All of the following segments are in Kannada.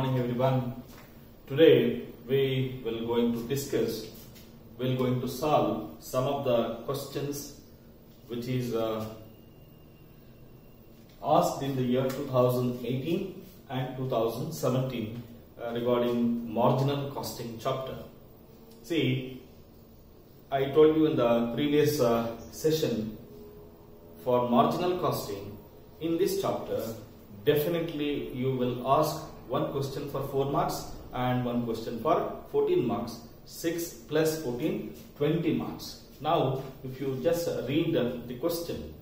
morning everyone. Today we will going to discuss, we're going to solve some of the questions which is uh, asked in the year 2018 and 2017 uh, regarding marginal costing chapter. See, I told you in the previous uh, session for marginal costing in this chapter definitely you will ask one question for 4 marks and one question for 14 marks 6 plus 14 20 marks now if you just read the, the question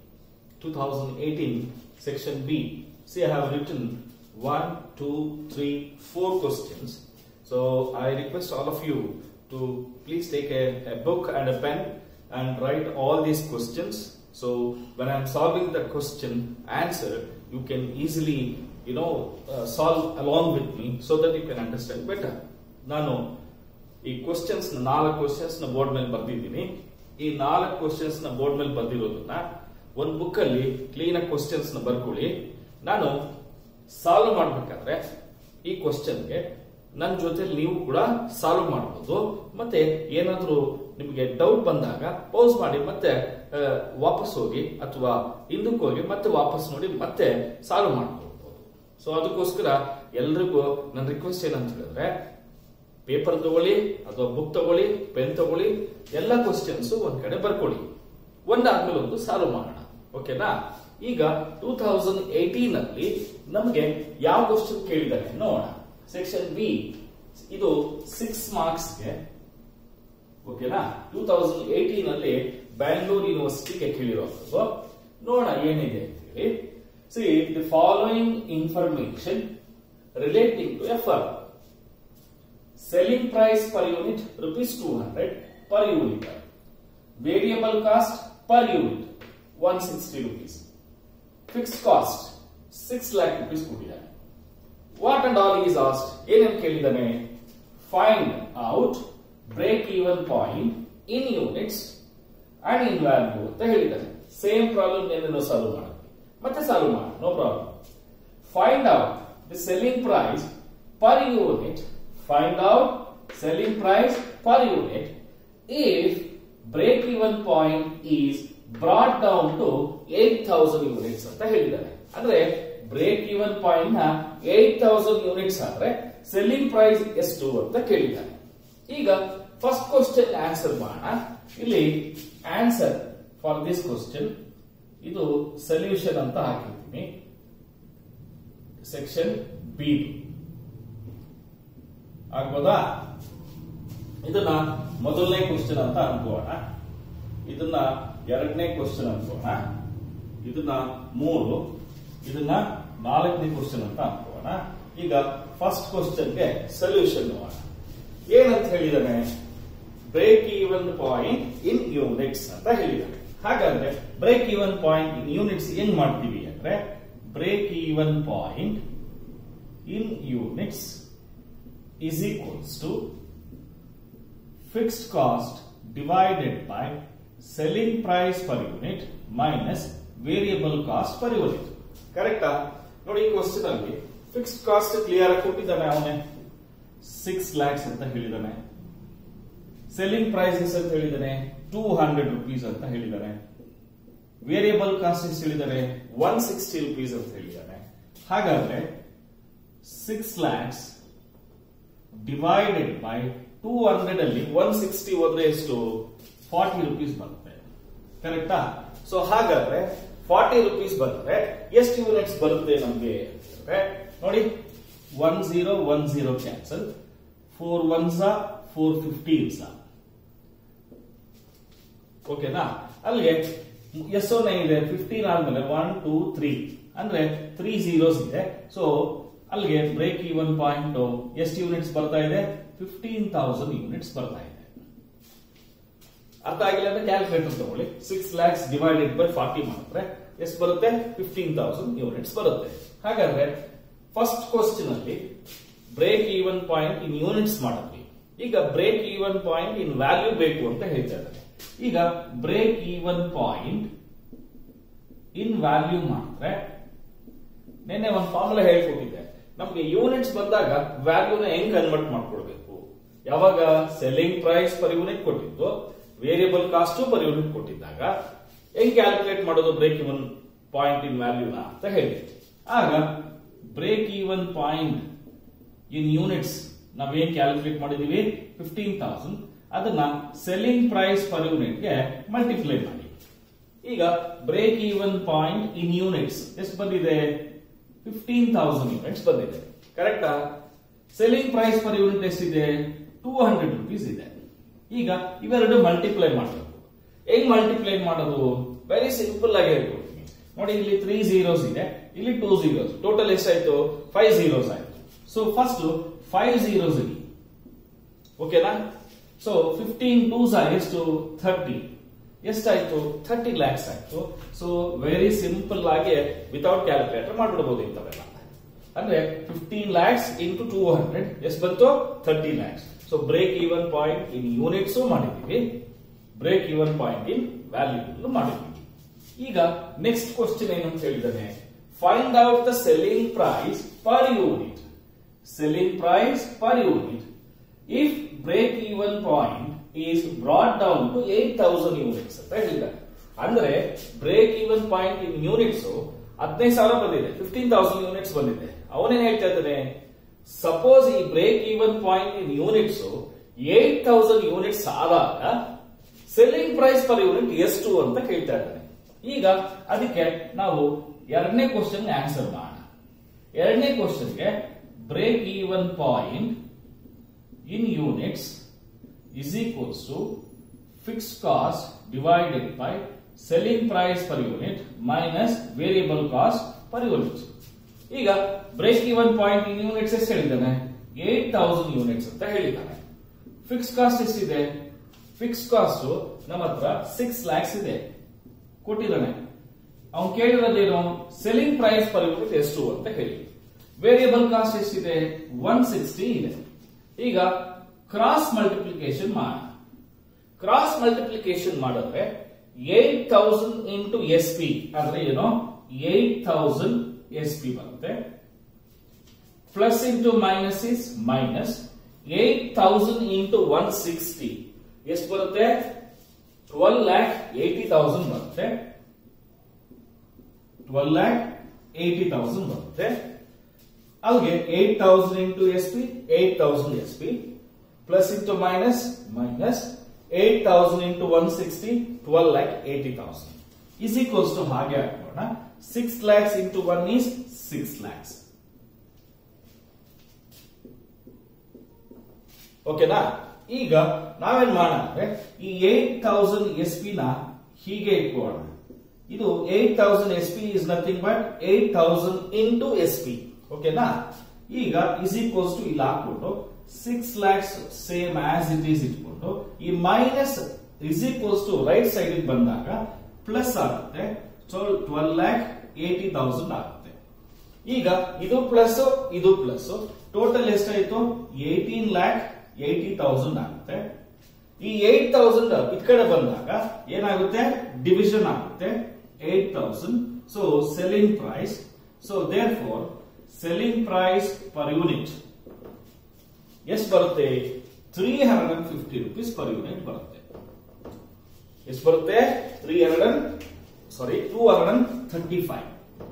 2018 section b see i have written 1 2 3 4 questions so i request all of you to please take a, a book and a pen and write all these questions so when I'm solving the question answer, you can easily, you know, uh, solve along with me so that you can understand better. ನಾನು ಈ ಕ್ವಶನ್ಸ್ ನಾಲ್ಕು ಕ್ವಶನ್ಸ್ ನ ಬೋರ್ಡ್ ಮೇಲೆ ಬರ್ದಿದ್ದೀನಿ ಈ ನಾಲ್ಕು ಕ್ವಶನ್ಸ್ ನ ಬೋರ್ಡ್ ಮೇಲೆ ಬರ್ದಿರೋದನ್ನ ಒಂದು ಬುಕ್ ಅಲ್ಲಿ ಕ್ಲೀನ್ ಆಗಿ ಕ್ವಶನ್ಸ್ ನ ಬರ್ಕೊಳ್ಳಿ ನಾನು ಸಾಲ್ವ್ ಮಾಡ್ಬೇಕಾದ್ರೆ ಈ ಕ್ವಶನ್ಗೆ ನನ್ನ ಜೊತೆ ನೀವು ಕೂಡ ಸಾಲ್ವ್ ಮಾಡಬಹುದು ಮತ್ತೆ ಏನಾದ್ರೂ ನಿಮಗೆ ಡೌಟ್ ಬಂದಾಗ ಪೌಸ್ ಮಾಡಿ ಮತ್ತೆ ಆ, ವಾಪಸ್ ಹೋಗಿ ಅಥವಾ ಹಿಂದಕ್ಕೆ ಹೋಗಿ ಮತ್ತೆ ವಾಪಸ್ ನೋಡಿ ಮತ್ತೆ ಸಾಲ್ವ್ ಮಾಡ್ಕೊಳ್ಬಹುದು ಸೊ ಅದಕ್ಕೋಸ್ಕರ ಎಲ್ರಿಗೂ ನನ್ನ ರಿಕ್ವೆಸ್ಟ್ ಏನಂತ ಹೇಳಿದ್ರೆ ಪೇಪರ್ ತಗೊಳ್ಳಿ ಅಥವಾ ಬುಕ್ ತಗೊಳ್ಳಿ ಪೆನ್ ತಗೊಳ್ಳಿ ಎಲ್ಲ ಕ್ವಶನ್ಸ್ ಒಂದ್ ಕಡೆ ಬರ್ಕೊಳ್ಳಿ ಒಂದಾದ್ಮೇಲೆ ಒಂದು ಸಾಲ್ವ್ ಮಾಡೋಣ ಓಕೆನಾ ಈಗ ಟೂ ತೌಸಂಡ್ ಏಟೀನ್ ಅಲ್ಲಿ ನಮಗೆ ಯಾವ ಕ್ವಶನ್ ಕೇಳಿದ್ದಾರೆ ನೋಡೋಣ ಸೆಕ್ಷನ್ ಬಿ ಇದು ಸಿಕ್ಸ್ ಮಾರ್ಕ್ಸ್ಗೆ ಓಕೆನಾ ಟೂ ತೌಸಂಡ್ ಏಟೀನ್ ಅಲ್ಲಿ ಬ್ಯಾಂಗ್ಳೂರ್ ಯೂನಿವರ್ಸಿಟಿಗೆ ಕೇಳಿರೋದು ನೋಡೋಣ ಏನಿದೆ ಅಂತ ಹೇಳಿ see the following information relating to F selling price per unit rupees 200 per unit variable cost per unit 160 rupees fixed cost 6 lakh rupees ಕೊಟ್ಟಿದ್ದಾರೆ what and all is asked ಏನೇನು ಕೇಳಿದ್ದಾನೆ find out break even point in units and in value ಅಂತ ಹೇಳಿದ್ದಾನೆ ಸೇಮ್ ಪ್ರಾಬ್ಲಮ್ ಏನೇನೋ ಸಾಲ್ವ್ ಮಾಡಿ ಮತ್ತೆ ಸಾಲ್ವ್ ಮಾಡಿ no problem find out the selling price per unit find out selling price per unit if break even point is brought down to 8000 units ಅಂತ ಹೇಳಿದ್ದಾರೆ ಅಂದ್ರೆ ಬ್ರೇಕ್ ಇವನ್ ಪಾಯಿಂಟ್ ನ 8000 ಯೂನಿಟ್ಸ್ ಆದ್ರೆ ಸೆಲ್ಲಿಂಗ್ ಪ್ರೈಸ್ ಎಷ್ಟು ಅಂತ ಕೇಳಿದ್ದಾರೆ ಈಗ ಫಸ್ಟ್ ಕ್ವಶನ್ ಆನ್ಸರ್ ಮಾಡೋಣ ಇಲ್ಲಿ ಆನ್ಸರ್ ಫಾರ್ ದಿಸ್ ಕ್ವಶನ್ ಇದು ಸೊಲ್ಯೂಷನ್ ಅಂತ ಹಾಕಿರ್ತೀನಿ ಸೆಕ್ಷನ್ ಬಿ ಆಗ್ಬೋದಾ ಇದನ್ನ ಮೊದಲನೇ ಕ್ವಶನ್ ಅಂತ ಅನ್ಕೋಣ ಇದನ್ನ ಎರಡನೇ ಕ್ವಶನ್ ಅನ್ಕೋಣ ಇದನ್ನ ಮೂರು ಇದನ್ನ ನಾಲ್ಕನೇ ಕ್ವಶನ್ ಅಂತ ಅನ್ಕೋಣ ಈಗ ಫಸ್ಟ್ ಕ್ವಶನ್ಗೆ ಸೊಲ್ಯೂಷನ್ ನೋಡೋಣ ಏನಂತ ಹೇಳಿದಾನೆ break even point in units ಅಂತ ಹೇಳಿದಾನೆ ಹಾಗಾದ್ರೆ break even point in units ಹೆಂಗ್ ಮಾಡ್ತೀವಿ ಅಂದ್ರೆ break even point in units is equals to fixed cost divided by selling price per unit minus variable cost per unit ಕರೆಕ್ಟಾ ನೋಡಿ ಈ ಕ್ವಶನ್ ಅಲ್ಲಿ ಫಿಕ್ಸ್ಡ್ ಕಾಸ್ಟ್ ಕ್ಲಿಯರ್ ಆಗಿ ಕೊಟ್ಟಿದ್ದಾನೆ ಅವನೇ ಸಿಕ್ಸ್ ಲ್ಯಾಕ್ಸ್ ಅಂತ ಹೇಳಿದಾನೆ ಸೆಲ್ಲಿಂಗ್ ಪ್ರೈಸಸ್ ಅಂತ ಹೇಳಿದಾನೆ ಟೂ ಹಂಡ್ರೆಡ್ ರುಪೀಸ್ ಅಂತ ಹೇಳಿದಾನೆ ವೇರಿಯಬಲ್ ಕಾಸ್ಟ್ ಎಷ್ಟು ಹೇಳಿದಾನೆ ಒನ್ ಸಿಕ್ಸ್ಟಿ ರುಪೀಸ್ ಅಂತ ಹೇಳಿದಾನೆ ಹಾಗಾದ್ರೆ six lakhs divided by two hundred ಅಲ್ಲಿ ಒನ್ ಸಿಕ್ಸ್ಟಿ ಹೋದ್ರೆ ಎಷ್ಟು ಫಾರ್ಟಿ ರುಪೀಸ್ ಬರುತ್ತೆ ಕರೆಕ್ಟಾ ಸೊ ಹಾಗಾದ್ರೆ ಫಾರ್ಟಿ ರುಪೀಸ್ ಬಂದ್ರೆ ಎಷ್ಟು ಯೂನಿಟ್ಸ್ ಬರುತ್ತೆ ನಮ್ಗೆ ಅಂದ್ರೆ ನೋಡಿ one zero one zero cancel four one ಸಾ ಫೋರ್ ಫಿಫ್ಟೀನ್ ಸಾ ಓಕೆನಾ ಅಲ್ಲಿಗೆ ಎಸ್ ಇದೆ ಫಿಫ್ಟೀನ್ ಆದ್ಮೇಲೆ ಒನ್ ಟೂ ತ್ರೀ ಅಂದ್ರೆ ತ್ರೀ ಜೀರೋಸ್ ಇದೆ ಸೊ ಅಲ್ಲಿಗೆ ಬ್ರೇಕ್ ಈವನ್ ಪಾಯಿಂಟ್ ಎಷ್ಟು ಯೂನಿಟ್ಸ್ ಬರ್ತಾ ಇದೆ ಫಿಫ್ಟೀನ್ ತೌಸಂಡ್ ಯೂನಿಟ್ಸ್ ಬರ್ತಾ ಇದೆ ಅರ್ಥ ಆಗಿಲ್ಲ ಅಂದ್ರೆ ಕ್ಯಾಲ್ಕುಲೇಟರ್ ತಗೊಳ್ಳಿ six lakhs divided by forty ಮಾಡಿದ್ರೆ ಎಷ್ಟು ಬರುತ್ತೆ ಫಿಫ್ಟೀನ್ ತೌಸಂಡ್ ಯೂನಿಟ್ಸ್ ಬರುತ್ತೆ ಹಾಗಾದ್ರೆ ಫಸ್ಟ್ ಕ್ವಶನ್ ಅಲ್ಲಿ break even point in units ಮಾಡಿದ್ವಿ ಈಗ break even point in value ಬೇಕು ಅಂತ ಹೇಳ್ತಾ ಇದ್ದಾರೆ ಈಗ break even point in value ಮಾಡಿದ್ರೆ ನಿನ್ನೆ ಒಂದು ಫಾರ್ಮುಲಾ ಹೇಳ್ಕೊಟ್ಟಿದ್ದೆ ನಮ್ಗೆ ಯೂನಿಟ್ಸ್ ಬಂದಾಗ ವ್ಯಾಲ್ಯೂನ ಹೆಂಗ್ ಕನ್ವರ್ಟ್ ಮಾಡ್ಕೊಳ್ಬೇಕು ಯಾವಾಗ ಸೆಲ್ಲಿಂಗ್ ಪ್ರೈಸ್ ಪರ್ ಯೂನಿಟ್ ಕೊಟ್ಟಿದ್ದು ವೇರಿಯಬಲ್ ಕಾಸ್ಟ್ ಪರ್ ಯೂನಿಟ್ ಕೊಟ್ಟಿದ್ದಾಗ ಹೆಂಗ್ ಕ್ಯಾಲ್ಕುಲೇಟ್ ಮಾಡೋದು ಬ್ರೇಕ್ ಇವನ್ ಪಾಯಿಂಟ್ ಇನ್ ವ್ಯಾಲ್ಯೂನ ಅಂತ ಹೇಳಿ ಆಗ break even point in units ನಾವೇನ್ ಕ್ಯಾಲ್ಕುಲೇಟ್ ಮಾಡಿದೀವಿ ಫಿಫ್ಟೀನ್ ತೌಸಂಡ್ ಅದನ್ನ ಸೆಲ್ಲಿಂಗ್ ಪ್ರೈಸ್ ಪರ್ ಯೂನಿಟ್ಗೆ ಮಲ್ಟಿಪ್ಲೈ ಮಾಡಿ ಈಗ break even point in units ಎಷ್ಟು ಬಂದಿದೆ ಫಿಫ್ಟೀನ್ ತೌಸಂಡ್ ಯೂನಿಟ್ಸ್ ಬಂದಿದೆ ಕರೆಕ್ಟಾ ಸೆಲ್ಲಿಂಗ್ ಪ್ರೈಸ್ ಪರ್ ಯೂನಿಟ್ ಎಷ್ಟಿದೆ ಟೂ ಹಂಡ್ರೆಡ್ ರುಪೀಸ್ ಇದೆ ಈಗ ಇವೆರಡು ಮಲ್ಟಿಪ್ಲೈ ಮಾಡಬೇಕು ಹೆಂಗ್ ಮಲ್ಟಿಪ್ಲೈ ಮಾಡೋದು ವೆರಿ ಸಿಂಪಲ್ ಆಗಿ ಹೇಳ್ಕೊಡ್ತೀನಿ ನೋಡಿ ಇಲ್ಲಿ ತ್ರೀ ಝೀರೋಸ್ ಇದೆ ಇಲ್ಲಿ ಟೂ ಝೀರೋಸ್ ಟೋಟಲ್ ಎಷ್ಟಾಯ್ತು ಫೈವ್ ಝೀರೋಸ್ ಆಯ್ತು ಸೊ ಫಸ್ಟ್ ಫೈವ್ ಝೀರೋಸ್ ಇಲ್ಲಿ ಓಕೆನಾ ಸೊ ಫಿಫ್ಟೀನ್ ಟೂಸ್ ಎಷ್ಟು ಥರ್ಟಿ ಎಷ್ಟಾಯ್ತು ಥರ್ಟಿ ಲ್ಯಾಕ್ಸ್ ಆಯ್ತು ಸೊ ವೆರಿ ಸಿಂಪಲ್ ಆಗಿ ವಿತೌಟ್ ಕ್ಯಾಲ್ಕುಲೇಟರ್ ಮಾಡ್ಬಿಡ್ಬೋದು ಇಂಥವೆಲ್ಲ ಅಂದ್ರೆ fifteen lakhs into two hundred ಎಷ್ಟು ಬಂತು thirty lakhs so break even point in units ಮಾಡಿದೀವಿ break even point in value ಮಾಡಿದೀವಿ ಈಗ ನೆಕ್ಸ್ಟ್ ಕ್ವಶನ್ ಏನು ಅಂತ ಹೇಳಿದಾನೆ find out the selling price per unit selling price per unit if break even point is brought down to eight thousand units ಅಂತ ಹೇಳಿದ್ದಾರೆ ಅಂದ್ರೆ break even point in units ಹದಿನೈದು ಸಾವಿರ ಬಂದಿದೆ ಫಿಫ್ಟೀನ್ ತೌಸಂಡ್ ಯೂನಿಟ್ಸ್ ಬಂದಿದೆ ಅವನೇನ್ ಹೇಳ್ತಾ ಇದ್ದಾನೆ ಸಪೋಸ್ ಈ break even point in units eight thousand units ಆದಾಗ ಸೆಲ್ಲಿಂಗ್ ಪ್ರೈಸ್ ಪರ್ ಯೂನಿಟ್ ಎಷ್ಟು ಅಂತ ಕೇಳ್ತಾ ಇದ್ದಾನೆ ಈಗ ಅದಕ್ಕೆ ನಾವು ಎರಡನೇ ಕ್ವಶನ್ ಆನ್ಸರ್ ಮಾಡೋಣ ಎರಡನೇ ಕ್ವಶನ್ಗೆ break even point in units is equals to fixed cost divided by selling price per unit minus variable cost per unit. ಈಗ break even point in units ಎಷ್ಟು ಹೇಳಿದ್ದಾನೆ ಏಟ್ ತೌಸಂಡ್ ಯೂನಿಟ್ಸ್ ಅಂತ ಹೇಳಿದ್ದಾನೆ ಫಿಕ್ಸ್ ಕಾಸ್ಟ್ ಎಷ್ಟಿದೆ ಫಿಕ್ಸ್ ಕಾಸ್ಟ್ ನಮ್ಮ ಹತ್ರ ಸಿಕ್ಸ್ ಲ್ಯಾಕ್ಸ್ ಇದೆ ಕೊಟ್ಟಿದ್ದಾನೆ ಅವ್ನು ಕೇಳಿರೋದೇನು ಸೆಲ್ಲಿಂಗ್ ಪ್ರೈಸ್ ಪರ್ ಯೂನಿಟ್ ಎಷ್ಟು ಅಂತ ಹೇಳಿ ವೇರಿಯಬಲ್ ಕಾಸ್ಟ್ ಎಷ್ಟಿದೆ ಒನ್ ಸಿಕ್ಸ್ಟಿ ಇದೆ ಈಗ ಕ್ರಾಸ್ ಮಲ್ಟಿಪ್ಲಿಕೇಶನ್ ಮಾಡ ಕ್ರಾಸ್ ಮಲ್ಟಿಪ್ಲಿಕೇಶನ್ ಮಾಡಿದ್ರೆ eight thousand into S P ಅಂದ್ರೆ ಏನು ಏಟ್ ತೌಸಂಡ್ ಎಸ್ ಪಿ ಬರುತ್ತೆ plus into minus is minus eight thousand into one sixty ಎಷ್ಟು ಬರುತ್ತೆ ಟ್ವೆಲ್ ಲ್ಯಾಕ್ ಏಟಿ ತೌಸಂಡ್ ಬರುತ್ತೆ ಟ್ವೆಲ್ ಲ್ಯಾಕ್ ಏಟಿ ತೌಸಂಡ್ ಬರುತ್ತೆ ಅಲ್ಲಿಗೆ eight thousand into S P eight thousand S P plus into minus minus eight thousand into one sixty twelve lakh eighty thousand is equals to ಹಾಗೆ ಹಾಕೋಣ six lakhs into one is six lakhs ಓಕೆನಾ ಈಗ ನಾವೇನ್ ಮಾಡೋಣ ಅಂದ್ರೆ ಈ ಏಟ್ ತೌಸಂಡ್ ಎಸ್ ಪಿ ನ ಹೀಗೆ ಇಟ್ಕೋಣ ಇದು eight thousand S P is nothing but eight thousand into S P ಓಕೆನಾ ಈಗ ಇಸ್ ಈಕ್ವಲ್ಸ್ ಟು ಇಲ್ಲಿ ಹಾಕ್ಬಿಟ್ಟು six lakhs same as it is ಇಟ್ಕೊಂಡು ಈ minus is equals to right side ಬಂದಾಗ ಪ್ಲಸ್ ಆಗುತ್ತೆ so twelve lakh eighty thousand ಆಗುತ್ತೆ ಈಗ ಇದು ಪ್ಲಸ್ ಇದು ಪ್ಲಸ್ ಟೋಟಲ್ ಎಷ್ಟಾಯ್ತು ಏಟೀನ್ ಲ್ಯಾಕ್ ಏಟಿ ತೌಸಂಡ್ ಆಗುತ್ತೆ ಈ ಏಟ್ ತೌಸಂಡ್ ಇದ್ ಕಡೆ ಬಂದಾಗ ಏನಾಗುತ್ತೆ ಡಿವಿಷನ್ ಆಗುತ್ತೆ eight thousand so selling price so therefore selling price per unit ಎಷ್ಟು ಬರುತ್ತೆ three hundred and fifty rupees per unit ಬರುತ್ತೆ ಎಷ್ಟು ಬರುತ್ತೆ three hundred and sorry two hundred and thirty five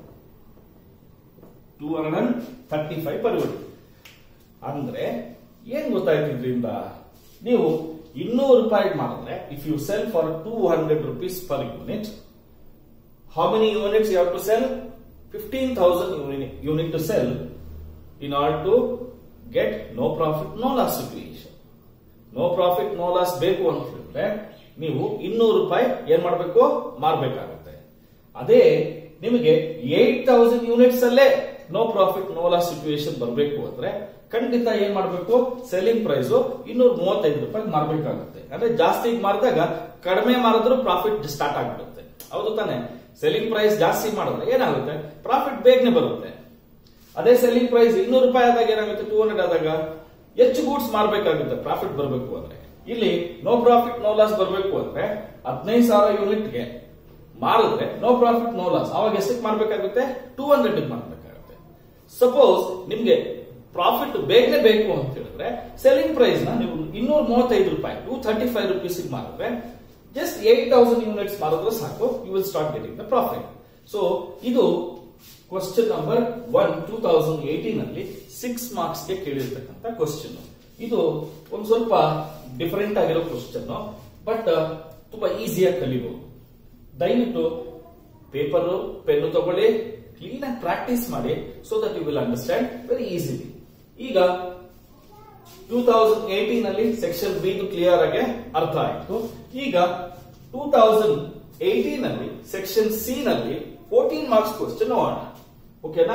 two hundred and thirty five per unit ಅಂದ್ರೆ ಏನ್ ಗೊತ್ತಾಯ್ತು ಇದರಿಂದ ನೀವು ಇನ್ನೂರು ರೂಪಾಯಿ ಮಾಡಿದ್ರೆ if you sell for two hundred rupees per unit how many units you have to sell fifteen thousand unit to sell in order to get no profit no loss situation no profit no loss ಬೇಕು ಅಂತ ಹೇಳಿದ್ರೆ ನೀವು ಇನ್ನೂರು ರೂಪಾಯಿ ಏನ್ ಮಾಡಬೇಕು ಮಾರ್ಬೇಕಾಗುತ್ತೆ ಅದೇ ನಿಮಗೆ ಏಟ್ ತೌಸಂಡ್ ಯೂನಿಟ್ಸ್ ಅಲ್ಲೇ no profit no loss situation ಬರಬೇಕು ಅಂದ್ರೆ ಖಂಡಿತ ಏನ್ ಮಾಡಬೇಕು ಸೆಲ್ಲಿಂಗ್ ಪ್ರೈಸ್ ಇನ್ನೂರ ಮೂವತ್ತೈದು ರೂಪಾಯಿ ಮಾರ್ಬೇಕಾಗುತ್ತೆ ಅಂದ್ರೆ ಜಾಸ್ತಿ ಮಾರಿದಾಗ ಕಡಿಮೆ ಮಾರಿದ್ರು ಪ್ರಾಫಿಟ್ ಸ್ಟಾರ್ಟ್ ಆಗ್ಬಿಡುತ್ತೆ ಹೌದು ತಾನೆ ಸೆಲ್ಲಿಂಗ್ ಪ್ರೈಸ್ ಜಾಸ್ತಿ ಮಾಡಿದ್ರೆ ಏನಾಗುತ್ತೆ ಪ್ರಾಫಿಟ್ ಬೇಗನೆ ಬರುತ್ತೆ ಅದೇ ಸೆಲ್ಲಿಂಗ್ ಪ್ರೈಸ್ ಇನ್ನೂರು ರೂಪಾಯಿ ಆದಾಗ ಏನಾಗುತ್ತೆ ಟೂ ಹಂಡ್ರೆಡ್ ಆದಾಗ ಹೆಚ್ಚು ಗೂಡ್ಸ್ ಮಾರ್ಬೇಕಾಗುತ್ತೆ ಪ್ರಾಫಿಟ್ ಬರಬೇಕು ಅಂದ್ರೆ ಇಲ್ಲಿ ನೋ ಪ್ರಾಫಿಟ್ ನೋ ಲಾಸ್ ಬರಬೇಕು ಅಂದ್ರೆ ಹದಿನೈದು ಸಾವಿರ ಯೂನಿಟ್ಗೆ ಮಾರಿದ್ರೆ ನೋ ಪ್ರಾಫಿಟ್ ನೋ ಲಾಸ್ ಅವಾಗ ಎಷ್ಟಕ್ಕೆ ಮಾರ್ಬೇಕಾಗುತ್ತೆ ಟೂ ಹಂಡ್ರೆಡ್ ಮಾರ್ಬೇಕಾಗುತ್ತೆ ಸಪೋಸ್ ನಿಮ್ಗೆ ಪ್ರಾಫಿಟ್ ಬೇಗನೆ ಬೇಕು ಅಂತ ಹೇಳಿದ್ರೆ ಸೆಲ್ಲಿಂಗ್ ಪ್ರೈಸ್ ನ ನೀವು ಇನ್ನೂರ ಮೂವತ್ತೈದು ರೂಪಾಯಿ ಟೂ ಥರ್ಟಿ ಫೈವ್ ರುಪೀಸ್ ಮಾರಿದ್ರೆ ಜಸ್ಟ್ ಏಟ್ ತೌಸಂಡ್ ಯೂನಿಟ್ಸ್ ಮಾರಿದ್ರೆ ಸಾಕು you will start getting the profit so ಇದು question number one two thousand eighteen ಅಲ್ಲಿ ಸಿಕ್ಸ್ ಮಾರ್ಕ್ಸ್ ಗೆ ಕೇಳಿರ್ತಕ್ಕಂಥ ಕ್ವಶನ್ ಇದು ಒಂದ್ ಸ್ವಲ್ಪ ಡಿಫರೆಂಟ್ ಆಗಿರೋ ಕ್ವಶನ್ ಬಟ್ ತುಂಬಾ ಈಸಿಯಾಗಿ ಕಲಿಬಹುದು ದಯವಿಟ್ಟು ಪೇಪರ್ ಪೆನ್ ತಗೊಳ್ಳಿ ಕ್ಲೀನ್ ಆಗಿ ಪ್ರಾಕ್ಟೀಸ್ ಮಾಡಿ so that you will understand very easily ಈಗ ಟೂ ತೌಸಂಡ್ ಏಟೀನ್ ಅಲ್ಲಿ ಸೆಕ್ಷನ್ ಬಿ ಕ್ಲಿಯರ್ ಆಗಿ ಅರ್ಥ ಆಯ್ತು ಈಗ ಟೂ ತೌಸಂಡ್ ಏಟೀನ್ ಅಲ್ಲಿ ಸೆಕ್ಷನ್ ಸಿ ನಲ್ಲಿ ಫೋರ್ಟೀನ್ ಮಾರ್ಕ್ಸ್ ಕ್ವಶನ್ ನೋಡೋಣ ಓಕೆನಾ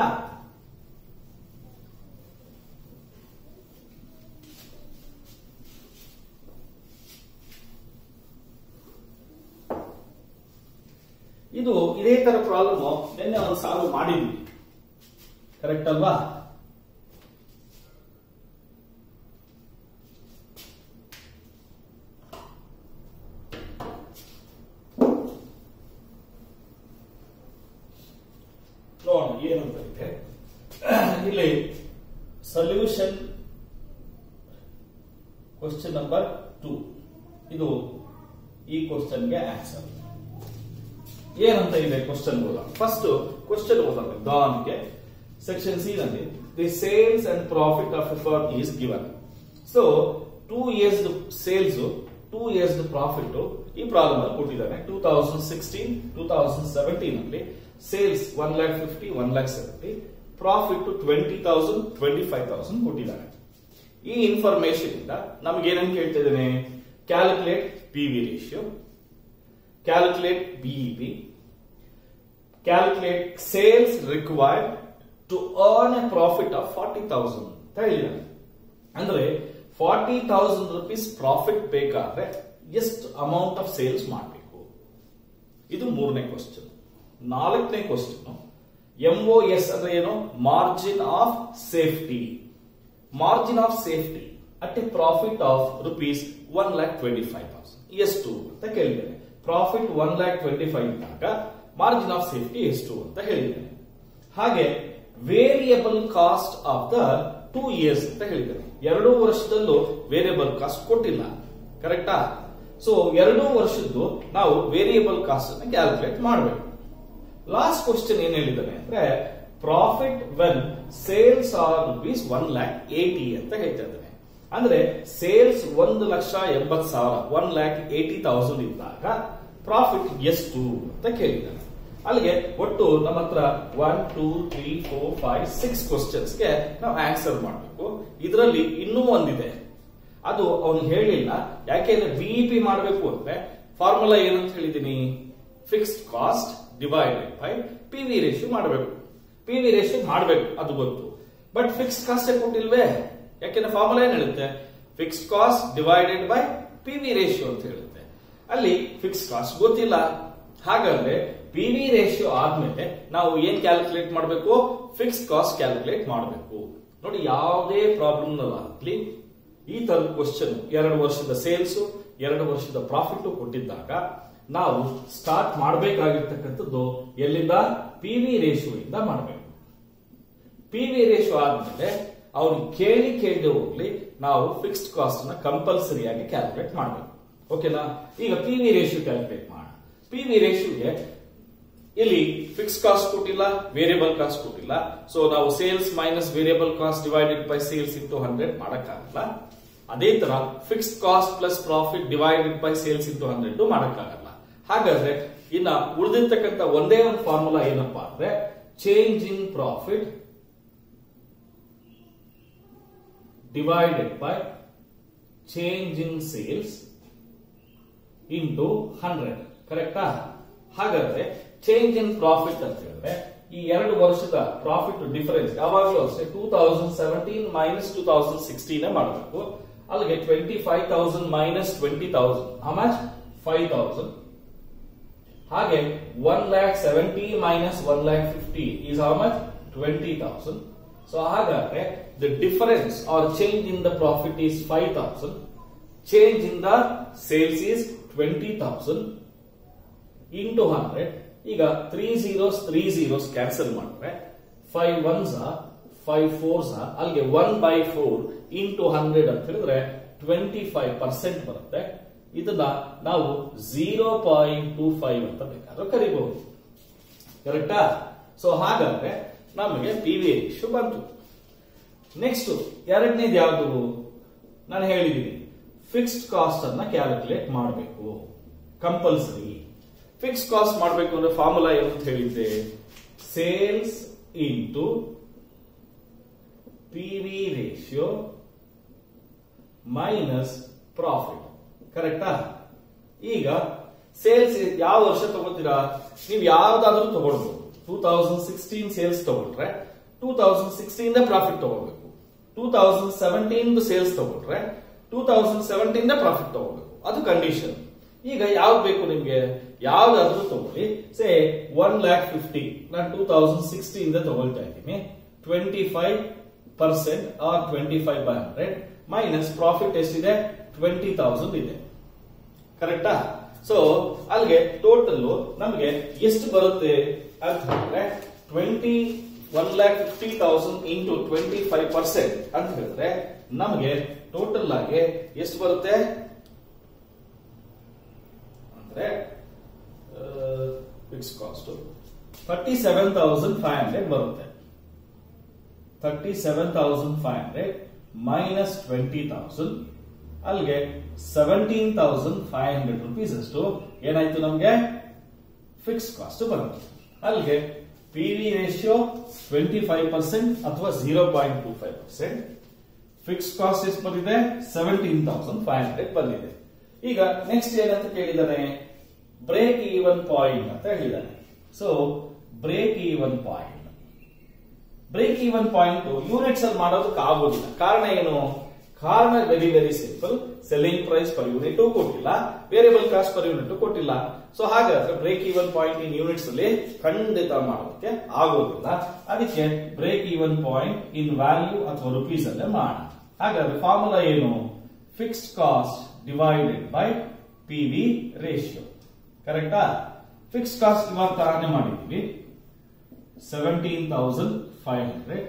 ಇದು ಇದೇ ತರ ಪ್ರಾಬ್ಲಮ್ ನಿನ್ನೆ ಒಂದು ಸಾಲ್ವ್ ಮಾಡಿದ್ವಿ ಕರೆಕ್ಟ್ ಅಲ್ವಾ ನೋಡೋಣ ಏನಂತ ಇದೆ ಇಲ್ಲಿ ಸೊಲ್ಯೂಷನ್ ಕ್ವಶನ್ ನಂಬರ್ ಟೂ ಇದು ಈ ಕ್ವಶನ್ಗೆ ಆನ್ಸರ್ ಏನಂತ ಇದೆ ಕ್ವಶನ್ ಓದೋಣ ಫಸ್ಟ್ ಕ್ವಶನ್ ಓದೋಣ ದಾನ್ಗೆ ಸೆಕ್ಷನ್ ಸಿ ನಲ್ಲಿ the sales and profit of firm is given so two years sales two years profit ಈ ಪ್ರಾಬ್ಲಮ್ ಅಲ್ಲಿ ಕೊಟ್ಟಿದ್ದಾನೆ two thousand sixteen two thousand seventeen ಅಲ್ಲಿ sales one lakh fifty one lakh seventy profit twenty thousand twenty five thousand ಕೊಟ್ಟಿದ್ದಾನೆ ಈ ಇನ್ಫಾರ್ಮೇಶನ್ ಇಂದ ನಮ್ಗೆ ಏನಂತ ಕೇಳ್ತಾ ಇದ್ದೇನೆ calculate P V ratio calculate BEP calculate sales required to earn a profit of forty thousand ಅಂತ ಹೇಳಿದ್ದಾನೆ ಅಂದ್ರೆ ಫಾರ್ಟಿ ತೌಸಂಡ್ ರುಪೀಸ್ ಪ್ರಾಫಿಟ್ ಬೇಕಾದ್ರೆ ಎಷ್ಟು ಅಮೌಂಟ್ ಆಫ್ ಸೇಲ್ಸ್ ಮಾಡಬೇಕು ಇದು ಮೂರನೇ ಕ್ವಶನ್ ನಾಲ್ಕನೇ ಕ್ವಶನ್ ಎಂಒ ಎಸ್ ಅಂದ್ರೆ ಏನು margin of safety margin of safety at a profit of rupees one lakh twenty five thousand ಎಷ್ಟು ಅಂತ ಕೇಳಿದ್ದೇನೆ profit one lakh twenty five ಇದ್ದಾಗ ಮಾರ್ಜಿನ್ ಆಫ್ ಸೇಫ್ಟಿ ಎಷ್ಟು ಅಂತ ಹೇಳಿದ್ದೇನೆ ಹಾಗೆ variable cost of the two years ಅಂತ ಹೇಳಿದ್ದೇನೆ ಎರಡೂ ವರ್ಷದಲ್ಲೂ ವೇರಿಯಬಲ್ ಕಾಸ್ಟ್ ಕೊಟ್ಟಿಲ್ಲ ಕರೆಕ್ಟಾ ಸೊ ಎರಡೂ ವರ್ಷದ್ದು ನಾವು ವೇರಿಯಬಲ್ ಕಾಸ್ಟ್ ಅನ್ನು ಕ್ಯಾಲ್ಕುಲೇಟ್ ಮಾಡಬೇಕು ಲಾಸ್ಟ್ ಕ್ವಶನ್ ಏನ್ ಹೇಳಿದ್ದಾನೆ ಅಂದ್ರೆ profit when sales are rupees one lakh eighty ಅಂತ ಹೇಳ್ತಾ ಇದ್ದಾನೆ ಅಂದ್ರೆ ಸೇಲ್ಸ್ ಒಂದು ಲಕ್ಷ ಎಂಬತ್ ಸಾವಿರ ಒನ್ ಲ್ಯಾಕ್ ಏಟಿ ತೌಸಂಡ್ ಇದ್ದಾಗ ಪ್ರಾಫಿಟ್ ಎಷ್ಟು ಅಂತ ಕೇಳಿದ್ದಾನೆ ಅಲ್ಲಿಗೆ ಒಟ್ಟು ನಮ್ಮ ಹತ್ರ one two three four five six ಕ್ವಶನ್ಸ್ಗೆ ನಾವು ಆನ್ಸರ್ ಮಾಡಬೇಕು ಇದರಲ್ಲಿ ಇನ್ನೂ ಒಂದಿದೆ ಅದು ಅವನು ಹೇಳಿಲ್ಲ ಯಾಕೆಂದ್ರೆ ಬಿಇಪಿ ಮಾಡಬೇಕು ಅಂದ್ರೆ ಫಾರ್ಮುಲಾ ಏನಂತ ಹೇಳಿದೀನಿ fixed cost divided by P V ratio ಮಾಡಬೇಕು ಪಿ ವಿ ರೇಷಿಯೋ ಮಾಡಬೇಕು ಅದು ಗೊತ್ತು ಬಟ್ ಫಿಕ್ಸ್ಡ್ ಕಾಸ್ಟ್ ಕೊಟ್ಟಿಲ್ವೇ ಯಾಕೆಂದ್ರೆ ಫಾರ್ಮುಲಾ ಏನ್ ಹೇಳುತ್ತೆ fixed cost divided by P V ratio ಅಂತ ಹೇಳುತ್ತೆ ಅಲ್ಲಿ ಫಿಕ್ಸ್ಡ್ ಕಾಸ್ಟ್ ಗೊತ್ತಿಲ್ಲ ಹಾಗಾದ್ರೆ ಪಿ ವಿ ರೇಷಿಯೋ ಆದ್ಮೇಲೆ ನಾವು ಏನ್ ಕ್ಯಾಲ್ಕುಲೇಟ್ ಮಾಡಬೇಕು ಫಿಕ್ಸ್ಡ್ ಕಾಸ್ಟ್ ಕ್ಯಾಲ್ಕುಲೇಟ್ ಮಾಡಬೇಕು ನೋಡಿ ಯಾವುದೇ ಪ್ರಾಬ್ಲಮ್ ಆಗಲಿ ಈ ತರದ ಕ್ವಶನ್ ಎರಡು ವರ್ಷದ ಸೇಲ್ಸ್ ಎರಡು ವರ್ಷದ ಪ್ರಾಫಿಟ್ ಕೊಟ್ಟಿದ್ದಾಗ ನಾವು ಸ್ಟಾರ್ಟ್ ಮಾಡಬೇಕಾಗಿರ್ತಕ್ಕಂಥದ್ದು ಎಲ್ಲಿಂದ ಪಿ ವಿ ರೇಷಿಯೋ ಇಂದ ಮಾಡಬೇಕು ಪಿ ವಿ ರೇಷಿಯೋ ಆದ್ಮೇಲೆ ಅವ್ರು ಕೇಳಿ ಕೇಳದೆ ಹೋಗ್ಲಿ ನಾವು ಫಿಕ್ಸ್ಡ್ ಕಾಸ್ಟ್ ನ ಕಂಪಲ್ಸರಿ ಆಗಿ ಕ್ಯಾಲ್ಕುಲೇಟ್ ಮಾಡಬೇಕು ಓಕೆನಾ ಈಗ ಪಿ ವಿ ರೇಷಿಯೋ ಕ್ಯಾಲ್ಕುಲೇಟ್ ಮಾಡೋಣ ಪಿ ವಿ ರೇಷಿಯೋಗೆ ಇಲ್ಲಿ ಫಿಕ್ಸ್ ಕಾಸ್ಟ್ ಕೊಟ್ಟಿಲ್ಲ ವೇರಿಯಬಲ್ ಕಾಸ್ಟ್ ಕೊಟ್ಟಿಲ್ಲ ಸೊ ನಾವು sales minus variable cost divided by sales into hundred ಮಾಡಕ್ಕಾಗಲ್ಲ ಅದೇ ತರ fixed cost plus profit divided by sales into hundred ಮಾಡಕ್ಕಾಗಲ್ಲ ಹಾಗಾದ್ರೆ ಇನ್ನ ಉಳಿದಿರ್ತಕ್ಕಂಥ ಒಂದೇ ಒಂದು ಫಾರ್ಮುಲಾ ಏನಪ್ಪಾ ಅಂದ್ರೆ change in profit divided by change in sales into hundred ಕರೆಕ್ಟಾ ಹಾಗಾದ್ರೆ ಚೇಂಜ್ ಇನ್ ಪ್ರಾಫಿಟ್ ಅಂತ ಹೇಳಿದ್ರೆ ಈ ಎರಡು ವರ್ಷದ ಪ್ರಾಫಿಟ್ ಡಿಫರೆನ್ಸ್ ಯಾವಾಗಲೂ ಅಷ್ಟೇ two thousand seventeen minus two thousand sixteen ಮಾಡಬೇಕು ಅಲ್ಲಿಗೆ twenty five thousand minus twenty thousand how much five thousand ಹಾಗೆ one lakh seventy minus one lakh fifty is how much twenty thousand so ಹಾಗಾದ್ರೆ the difference are change in the profit is five thousand change in the sales is twenty thousand into hundred ಈಗ three zeros three zeros cancel ಮಾಡಿದ್ರೆ ಫೈವ್ ಒನ್ಸ್ ಫೈವ್ ಫೋರ್ಸ್ ಅಲ್ಲಿಗೆ one by four into hundred ಅಂತ ಹೇಳಿದ್ರೆ ಟ್ವೆಂಟಿ ಫೈವ್ ಪರ್ಸೆಂಟ್ ಬರುತ್ತೆ ಇದನ್ನ ನಾವು ಝೀರೋ ಪಾಯಿಂಟ್ ಟೂ ಫೈವ್ ಅಂತ ಬೇಕಾದ್ರೂ ಕರಿಬಹುದು ಕರೆಕ್ಟಾ ಸೊ ಹಾಗಾದ್ರೆ ನಮಗೆ ಪಿ ವಿ ರೇಷಿಯೋ ಬಂತು ನೆಕ್ಸ್ಟ್ ಎರಡನೇದು ಯಾವುದು ನಾನು ಹೇಳಿದ್ದೀನಿ ಫಿಕ್ಸ್ಡ್ ಕಾಸ್ಟ್ ಅನ್ನ ಕ್ಯಾಲ್ಕುಲೇಟ್ ಮಾಡಬೇಕು ಕಂಪಲ್ಸರಿ ಫಿಕ್ಸ್ ಕಾಸ್ಟ್ ಮಾಡಬೇಕು ಅಂದ್ರೆ ಫಾರ್ಮುಲಾ ಏನು ಅಂತ ಹೇಳಿದ್ದೆ sales into P V ratio minus profit ಕರೆಕ್ಟಾ ಈಗ ಸೇಲ್ಸ್ ಯಾವ ವರ್ಷ ತಗೋತೀರಾ ನೀವು ಯಾವ್ದಾದ್ರೂ ತಗೊಳ್ಬಹುದು ಟೂ ತೌಸಂಡ್ ಸಿಕ್ಸ್ಟೀನ್ ಸೇಲ್ಸ್ ತಗೊಂಡ್ರೆ ಟೂ ತೌಸಂಡ್ ಸಿಕ್ಸ್ಟೀನ್ ಪ್ರಾಫಿಟ್ ತಗೋಬೇಕು ಟೂ ತೌಸಂಡ್ ಸೆವೆಂಟೀನ್ ಸೇಲ್ಸ್ ತಗೊಂಡ್ರೆ ಟೂ ತೌಸಂಡ್ ಸೆವೆಂಟೀನ್ ಪ್ರಾಫಿಟ್ ತಗೋಬೇಕು ಅದು ಕಂಡೀಷನ್ ಈಗ ಯಾವ್ದು ಬೇಕು ನಿಮ್ಗೆ ಯಾವ್ದಾದ್ರೂ ತಗೊಳ್ಳಿ ಸೇ ಒನ್ ಲ್ಯಾಕ್ ಫಿಫ್ಟಿ ನಾನು ಟೂ ತೌಸಂಡ್ ಸಿಕ್ಸ್ಟೀನ್ ತಗೊಳ್ತಾ ಇದ್ದೀನಿ twenty five percent or twenty five by hundred minus profit ಎಷ್ಟಿದೆ ಟ್ವೆಂಟಿ ತೌಸಂಡ್ ಇದೆ ಕರೆಕ್ಟಾ ಸೊ ಅಲ್ಲಿಗೆ ಟೋಟಲ್ ನಮಗೆ ಎಷ್ಟು ಬರುತ್ತೆ ಅಂತ ಹೇಳಿದ್ರೆ twenty one lakh fifty thousand into twenty five percent ಅಂತ ಹೇಳಿದ್ರೆ ನಮಗೆ ಟೋಟಲ್ ಆಗಿ ಎಷ್ಟು ಬರುತ್ತೆ ಅಂದ್ರೆ fix cost thirty seven thousand five hundred ಬರುತ್ತೆ thirty seven thousand five hundred minus twenty thousand ಅಲ್ಲಿಗೆ seventeen thousand five hundred rupees ಅಷ್ಟು ಏನಾಯ್ತು ನಮಗೆ ಫಿಕ್ಸ್ ಕಾಸ್ಟ್ ಬರುತ್ತೆ ಅಲ್ಲಿಗೆ P V ratio twenty five percent ಅಥವಾ zero point two five percent fix cost ಎಷ್ಟು ಬಂದಿದೆ ಸೆವೆಂಟೀನ್ ತೌಸಂಡ್ ಫೈವ್ ಹಂಡ್ರೆಡ್ ಬಂದಿದೆ ಈಗ ನೆಕ್ಸ್ಟ್ ಏನಂತ ಕೇಳಿದಾನೆ ಬ್ರೇಕ್ ಈವನ್ ಪಾಯಿಂಟ್ ಅಂತ ಹೇಳಿದಾನೆ so break even point break even point units ಅಲ್ಲಿ ಮಾಡೋದಕ್ಕೆ ಆಗೋದಿಲ್ಲ ಕಾರಣ ಏನು ಕಾರಣ very very simple selling price per unit ಕೊಟ್ಟಿಲ್ಲ ವೇರಿಯಬಲ್ ಕಾಸ್ಟ್ ಪರ್ ಯೂನಿಟ್ ಕೊಟ್ಟಿಲ್ಲ ಸೊ ಹಾಗಾದ್ರೆ break even point in units ಅಲ್ಲಿ ಖಂಡಿತ ಮಾಡೋದಕ್ಕೆ ಆಗೋದಿಲ್ಲ ಅದಕ್ಕೆ break even point in value ಅಥವಾ ರುಪೀಸ್ ಅಲ್ಲೇ ಮಾಡೋಣ ಹಾಗಾದ್ರೆ ಫಾರ್ಮುಲಾ ಏನು fixed cost divided by P V ratio ಕರೆಕ್ಟಾ ಫಿಕ್ಸ್ ಕಾಸ್ಟ್ ಇವಾಗ ತರಾನೇ ಮಾಡಿದ್ದೀವಿ seventeen thousand five hundred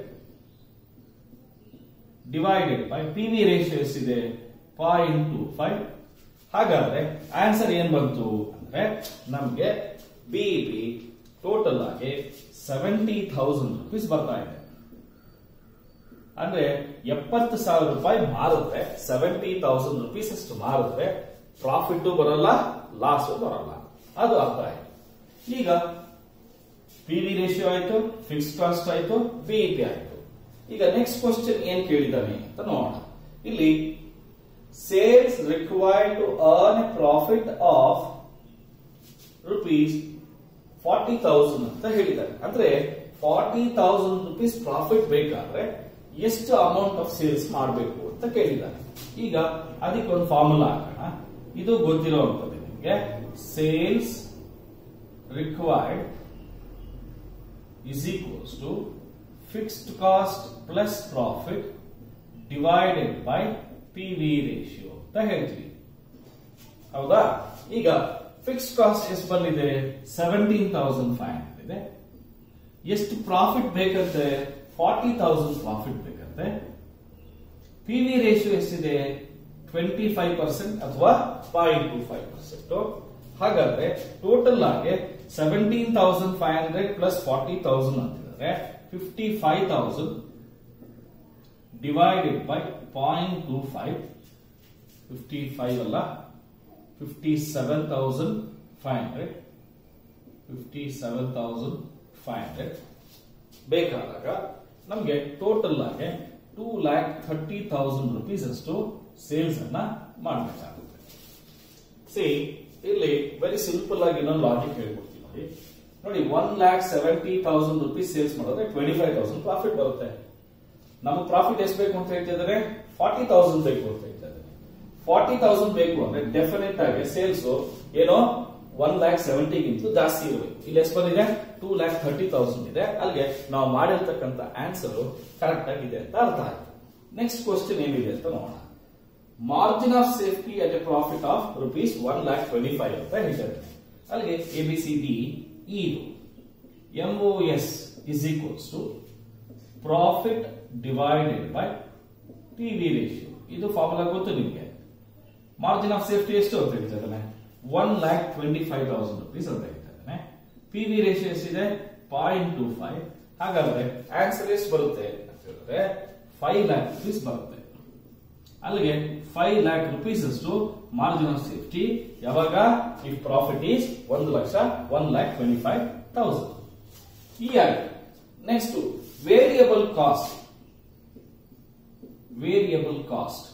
divided by P V ratio ಎಷ್ಟಿದೆ ಪಾಯಿಂಟ್ ಟು ಫೈವ್ ಹಾಗಾದ್ರೆ ಆನ್ಸರ್ ಏನ್ ಬಂತು ಅಂದ್ರೆ ನಮ್ಗೆ ಬಿ ಬಿ ಟೋಟಲ್ ಆಗಿ ಸೆವೆಂಟಿ ಥೌಸಂಡ್ ರುಪೀಸ್ ಬರ್ತಾ ಇದೆ ಅಂದ್ರೆ ಎಪ್ಪತ್ತು ಸಾವಿರ ರೂಪಾಯಿ ಮಾರಿದ್ರೆ ಸೆವೆಂಟಿ ತೌಸಂಡ್ ರುಪೀಸ್ ಅಷ್ಟು ಮಾರಿದ್ರೆ ಪ್ರಾಫಿಟ್ ಬರಲ್ಲ ಲಾಸ್ ಬರಲ್ಲ ಅದು ಅರ್ಥ ಆಯ್ತು ಈಗ ಪಿ ವಿ ರೇಷಿಯೋ ಆಯ್ತು ಫಿಕ್ಸ್ ಕಾಸ್ಟ್ ಆಯ್ತು ಬಿಇಪಿ ಆಯ್ತು ಈಗ ನೆಕ್ಸ್ಟ್ ಕ್ವಶನ್ ಏನ್ ಕೇಳಿದಾನೆ ಅಂತ ನೋಡೋಣ ಇಲ್ಲಿ sales required to earn a profit of rupees forty thousand ಅಂತ ಹೇಳಿದ್ದಾರೆ ಅಂದ್ರೆ ಫಾರ್ಟಿ ತೌಸಂಡ್ ರುಪೀಸ್ ಪ್ರಾಫಿಟ್ ಬೇಕಾದ್ರೆ ಎಷ್ಟು ಅಮೌಂಟ್ ಆಫ್ ಸೇಲ್ಸ್ ಮಾಡಬೇಕು ಅಂತ ಕೇಳಿದ್ದಾರೆ ಈಗ ಅದಕ್ಕೆ ಒಂದು ಫಾರ್ಮುಲಾ ಹಾಕೋಣ ಇದು ಗೊತ್ತಿರುವಂತದ್ದು ನಿಮಗೆ sales required is equals to fixed cost plus profit divided by PV ratio ಅಂತ ಹೇಳ್ತೀವಿ ಹೌದಾ ಈಗ ಫಿಕ್ಸ್ ಕಾಸ್ಟ್ ಎಷ್ಟು ಬಂದಿದೆ ಸೆವೆಂಟೀನ್ ತೌಸಂಡ್ ಫೈವ್ ಹಂಡ್ರೆಡ್ ಇದೆ ಎಷ್ಟು ಪ್ರಾಫಿಟ್ ಬೇಕಂತೆ ಫಾರ್ಟಿ ತೌಸಂಡ್ ಪ್ರಾಫಿಟ್ ಬೇಕಂತೆ ಪಿ ವಿ ರೇಷಿಯೋ ಎಷ್ಟಿದೆ ಟ್ವೆಂಟಿ ಫೈವ್ ಪರ್ಸೆಂಟ್ ಅಥವಾ ಪಾಯಿಂಟ್ ಟು ಫೈವ್ ಪರ್ಸೆಂಟ್ ಹಾಗಾದ್ರೆ ಟೋಟಲ್ ಆಗಿ seventeen thousand five hundred plus forty thousand ಅಂತ ಹೇಳಿದ್ರೆ fifty five thousand divided by point two five fifty five ಅಲ್ಲ fifty seven thousand five hundred fifty seven thousand five hundred ಬೇಕಾದಾಗ ನಮಗೆ ಟೋಟಲ್ ಆಗಿ two lakh thirty thousand rupees ಅಷ್ಟು ಸೇಲ್ಸ್ ಅನ್ನ ಮಾಡಬೇಕಾಗುತ್ತೆ ಸಿ ಇಲ್ಲಿ ವೆರಿ ಸಿಂಪಲ್ ಆಗಿ ಇನ್ನೊಂದು ಲಾಜಿಕ್ ಹೇಳ್ಕೊಡ್ತೀನಿ ನೋಡಿ ನೋಡಿ one lakh seventy thousand rupees sales ಮಾಡಿದ್ರೆ ಟ್ವೆಂಟಿ ಫೈವ್ ತೌಸಂಡ್ ಪ್ರಾಫಿಟ್ ಬರುತ್ತೆ ನಮಗೆ ಪ್ರಾಫಿಟ್ ಎಷ್ಟು ಬೇಕು ಅಂತ ಹೇಳ್ತಿದ್ದಾರೆ ಫಾರ್ಟಿ ತೌಸಂಡ್ ಬೇಕು ಅಂತ ಹೇಳ್ತಾ ಇದ್ದಾರೆ ಫಾರ್ಟಿ ತೌಸಂಡ್ ಬೇಕು ಅಂದ್ರೆ ಡೆಫಿನೆಟ್ ಆಗಿ ಸೇಲ್ಸ್ ಏನೋ ಒನ್ ಲ್ಯಾಕ್ ಸೆವೆಂಟಿಗಿಂತ ಜಾಸ್ತಿ ಇರಬೇಕು ಇಲ್ಲಿ ಎಷ್ಟು ಬಂದಿದೆ ಟೂ ಲ್ಯಾಕ್ ಥರ್ಟಿ ತೌಸಂಡ್ ಇದೆ ಅಲ್ಲಿಗೆ ನಾವು ಮಾಡಿರ್ತಕ್ಕಂಥ ಆನ್ಸರ್ ಕರೆಕ್ಟ್ ಆಗಿದೆ ಅಂತ ಅರ್ಥ ಆಯ್ತು ನೆಕ್ಸ್ಟ್ ಕ್ವಶನ್ ಏನಿದೆ ಅಂತ ನೋಡೋಣ margin of safety at a profit of rupees one lakh twenty five ಅಂತ ಹೇಳ್ತಾರೆ ಅಲ್ಲಿಗೆ ಎ ಬಿ ಸಿ ಡಿ ಇದು M O S is equals to profit divided by P V ratio ಇದು ಫಾರ್ಮುಲಾ ಗೊತ್ತು ನಿಮಗೆ ಮಾರ್ಜಿನ್ ಆಫ್ ಸೇಫ್ಟಿ ಎಷ್ಟು ಅಂತ ಹೇಳ್ತಿದ್ದಾನೆ one lakh twenty five thousand rupees ಅಂತ ಹೇಳ್ತಿದ್ದಾನೆ ಪಿ ವಿ ರೇಷಿಯೋ ಎಷ್ಟಿದೆ ಪಾಯಿಂಟ್ ಟು ಫೈವ್ ಹಾಗಾದ್ರೆ ಆನ್ಸರ್ ಎಷ್ಟು ಬರುತ್ತೆ ಅಂತ ಹೇಳಿದ್ರೆ ಫೈವ್ ಲ್ಯಾಕ್ ರುಪೀಸ್ ಬರುತ್ತೆ ಅಲ್ಲಿಗೆ ಫೈವ್ ಲ್ಯಾಕ್ ರುಪೀಸ್ ಅಷ್ಟು ಮಾರ್ಜಿನ್ ಆಫ್ ಸೇಫ್ಟಿ ಯಾವಾಗ ಇಫ್ ಪ್ರಾಫಿಟ್ ಈಸ್ ಒಂದು ಲಕ್ಷ one lakh twenty five thousand ಈ next variable cost variable cost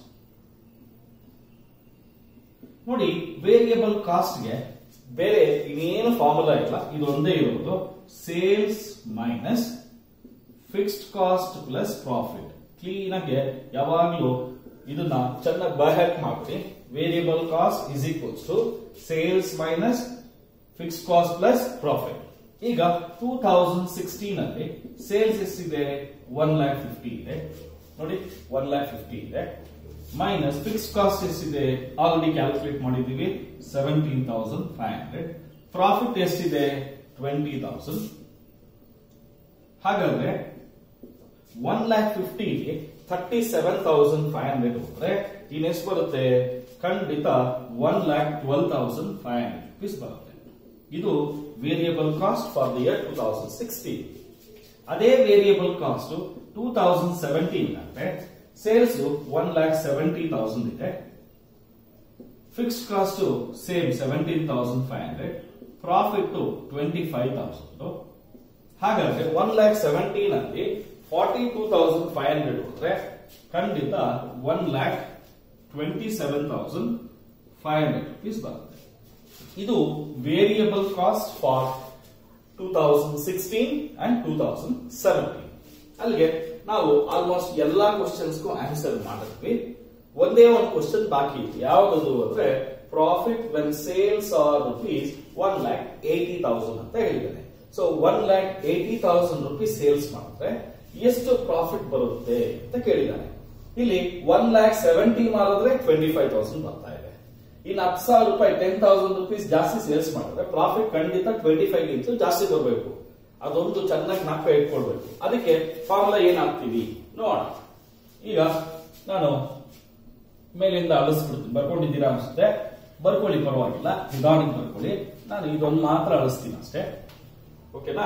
ನೋಡಿ ವೇರಿಯಬಲ್ ಕಾಸ್ಟ್ಗೆ ಬೇರೆ ಇನ್ನೇನು ಫಾರ್ಮುಲಾ ಇಲ್ಲ ಇದು ಒಂದೇ ಇರೋದು sales minus fixed cost plus profit clean ಆಗಿ ಯಾವಾಗ್ಲೂ ಇದನ್ನ ಚೆನ್ನಾಗಿ ಬಹಕ್ ಮಾಡ್ರಿ variable cost is equals to sales minus fixed cost plus profit ಈಗ ಟೂ ತೌಸಂಡ್ ಸಿಕ್ಸ್ಟೀನ್ ಅಲ್ಲಿ ಸೇಲ್ಸ್ ಎಷ್ಟಿದೆ ಒನ್ ಲ್ಯಾಕ್ ಫಿಫ್ಟಿ ಇದೆ ನೋಡಿ ಒನ್ ಲ್ಯಾಕ್ ಫಿಫ್ಟಿ ಇದೆ ಮೈನಸ್ ಫಿಕ್ಸ್ ಕಾಸ್ಟ್ ಎಷ್ಟಿದೆ ಆಲ್ರೆಡಿ ಕ್ಯಾಲ್ಕುಲೇಟ್ ಮಾಡಿದೀವಿ seventeen thousand five hundred profit ಎಷ್ಟಿದೆ ಟ್ವೆಂಟಿ ತೌಸಂಡ್ ಹಾಗಾದ್ರೆ ಒನ್ ಲ್ಯಾಕ್ ಫಿಫ್ಟಿಗೆ thirty seven thousand five hundred ಹೋದ್ರೆ ಇನ್ನೆಷ್ಟು ಬರುತ್ತೆ ಖಂಡಿತ one lakh twelve thousand five hundred rupees ಬರುತ್ತೆ ಇದು variable cost for the year two thousand sixteen ಅದೇ variable cost two thousand seventeen ಅಂದ್ರೆ sales one lakh seventy thousand ಇದೆ fixed cost same seventeen thousand five hundred profit twenty five thousand ಹಾಗಾದ್ರೆ ಒನ್ ಲ್ಯಾಕ್ ಸೆವೆಂಟೀನ್ ಅಲ್ಲಿ forty two thousand five hundred ಹೋದ್ರೆ ಖಂಡಿತ one lakh twenty seven thousand five hundred rupees ಬರುತ್ತೆ ಇದು variable cost for two thousand sixteen and two thousand seventeen ಅಲ್ಲಿಗೆ ನಾವು ಆಲ್ಮೋಸ್ಟ್ ಎಲ್ಲಾ ಕ್ವಶನ್ಸ್ಗೂ ಆನ್ಸರ್ ಮಾಡಿದ್ವಿ ಒಂದೇ ಒಂದು ಕ್ವಶನ್ ಬಾಕಿ ಇದೆ ಯಾವ್ದು ಅಂದ್ರೆ profit when sales are rupees one lakh eighty thousand ಅಂತ ಹೇಳಿದ್ದೇನೆ so one lakh eighty thousand rupees sales ಮಾಡಿದ್ರೆ ಎಷ್ಟು ಪ್ರಾಫಿಟ್ ಬರುತ್ತೆ ಅಂತ ಕೇಳಿದ್ದಾನೆ ಇಲ್ಲಿ ಒನ್ ಲ್ಯಾಕ್ ಸೆವೆಂಟಿ ಮಾಡಿದ್ರೆ ಟ್ವೆಂಟಿ ಫೈವ್ ತೌಸಂಡ್ ಬರ್ತಾ ಇದೆ ಇನ್ನು ಹತ್ತು ಸಾವಿರ ರೂಪಾಯಿ ಟೆನ್ ತೌಸಂಡ್ ರುಪೀಸ್ ಜಾಸ್ತಿ ಸೇಲ್ಸ್ ಮಾಡಿದ್ರೆ ಪ್ರಾಫಿಟ್ ಖಂಡಿತ ಟ್ವೆಂಟಿ ಫೈವ್ ಗಿಂತ ಜಾಸ್ತಿ ಬರಬೇಕು ಅದೊಂದು ಚೆನ್ನಾಗಿ ನಾಪ ಇಟ್ಕೊಳ್ಬೇಕು ಅದಕ್ಕೆ ಫಾರ್ಮುಲಾ ಏನಾಗ್ತೀವಿ ನೋಡೋಣ ಈಗ ನಾನು ಮೇಲಿಂದ ಅಳಿಸ್ಬಿಡ್ತೀನಿ ಬರ್ಕೊಂಡಿದ್ದೀರಾ ಅನ್ಸುತ್ತೆ ಬರ್ಕೊಳ್ಳಿ ಪರವಾಗಿಲ್ಲ ನಿಧಾನಕ್ಕೆ ಬರ್ಕೊಳ್ಳಿ ನಾನು ಇದೊಂದು ಮಾತ್ರ ಅಳಿಸ್ತೀನಿ ಅಷ್ಟೇ ಓಕೆನಾ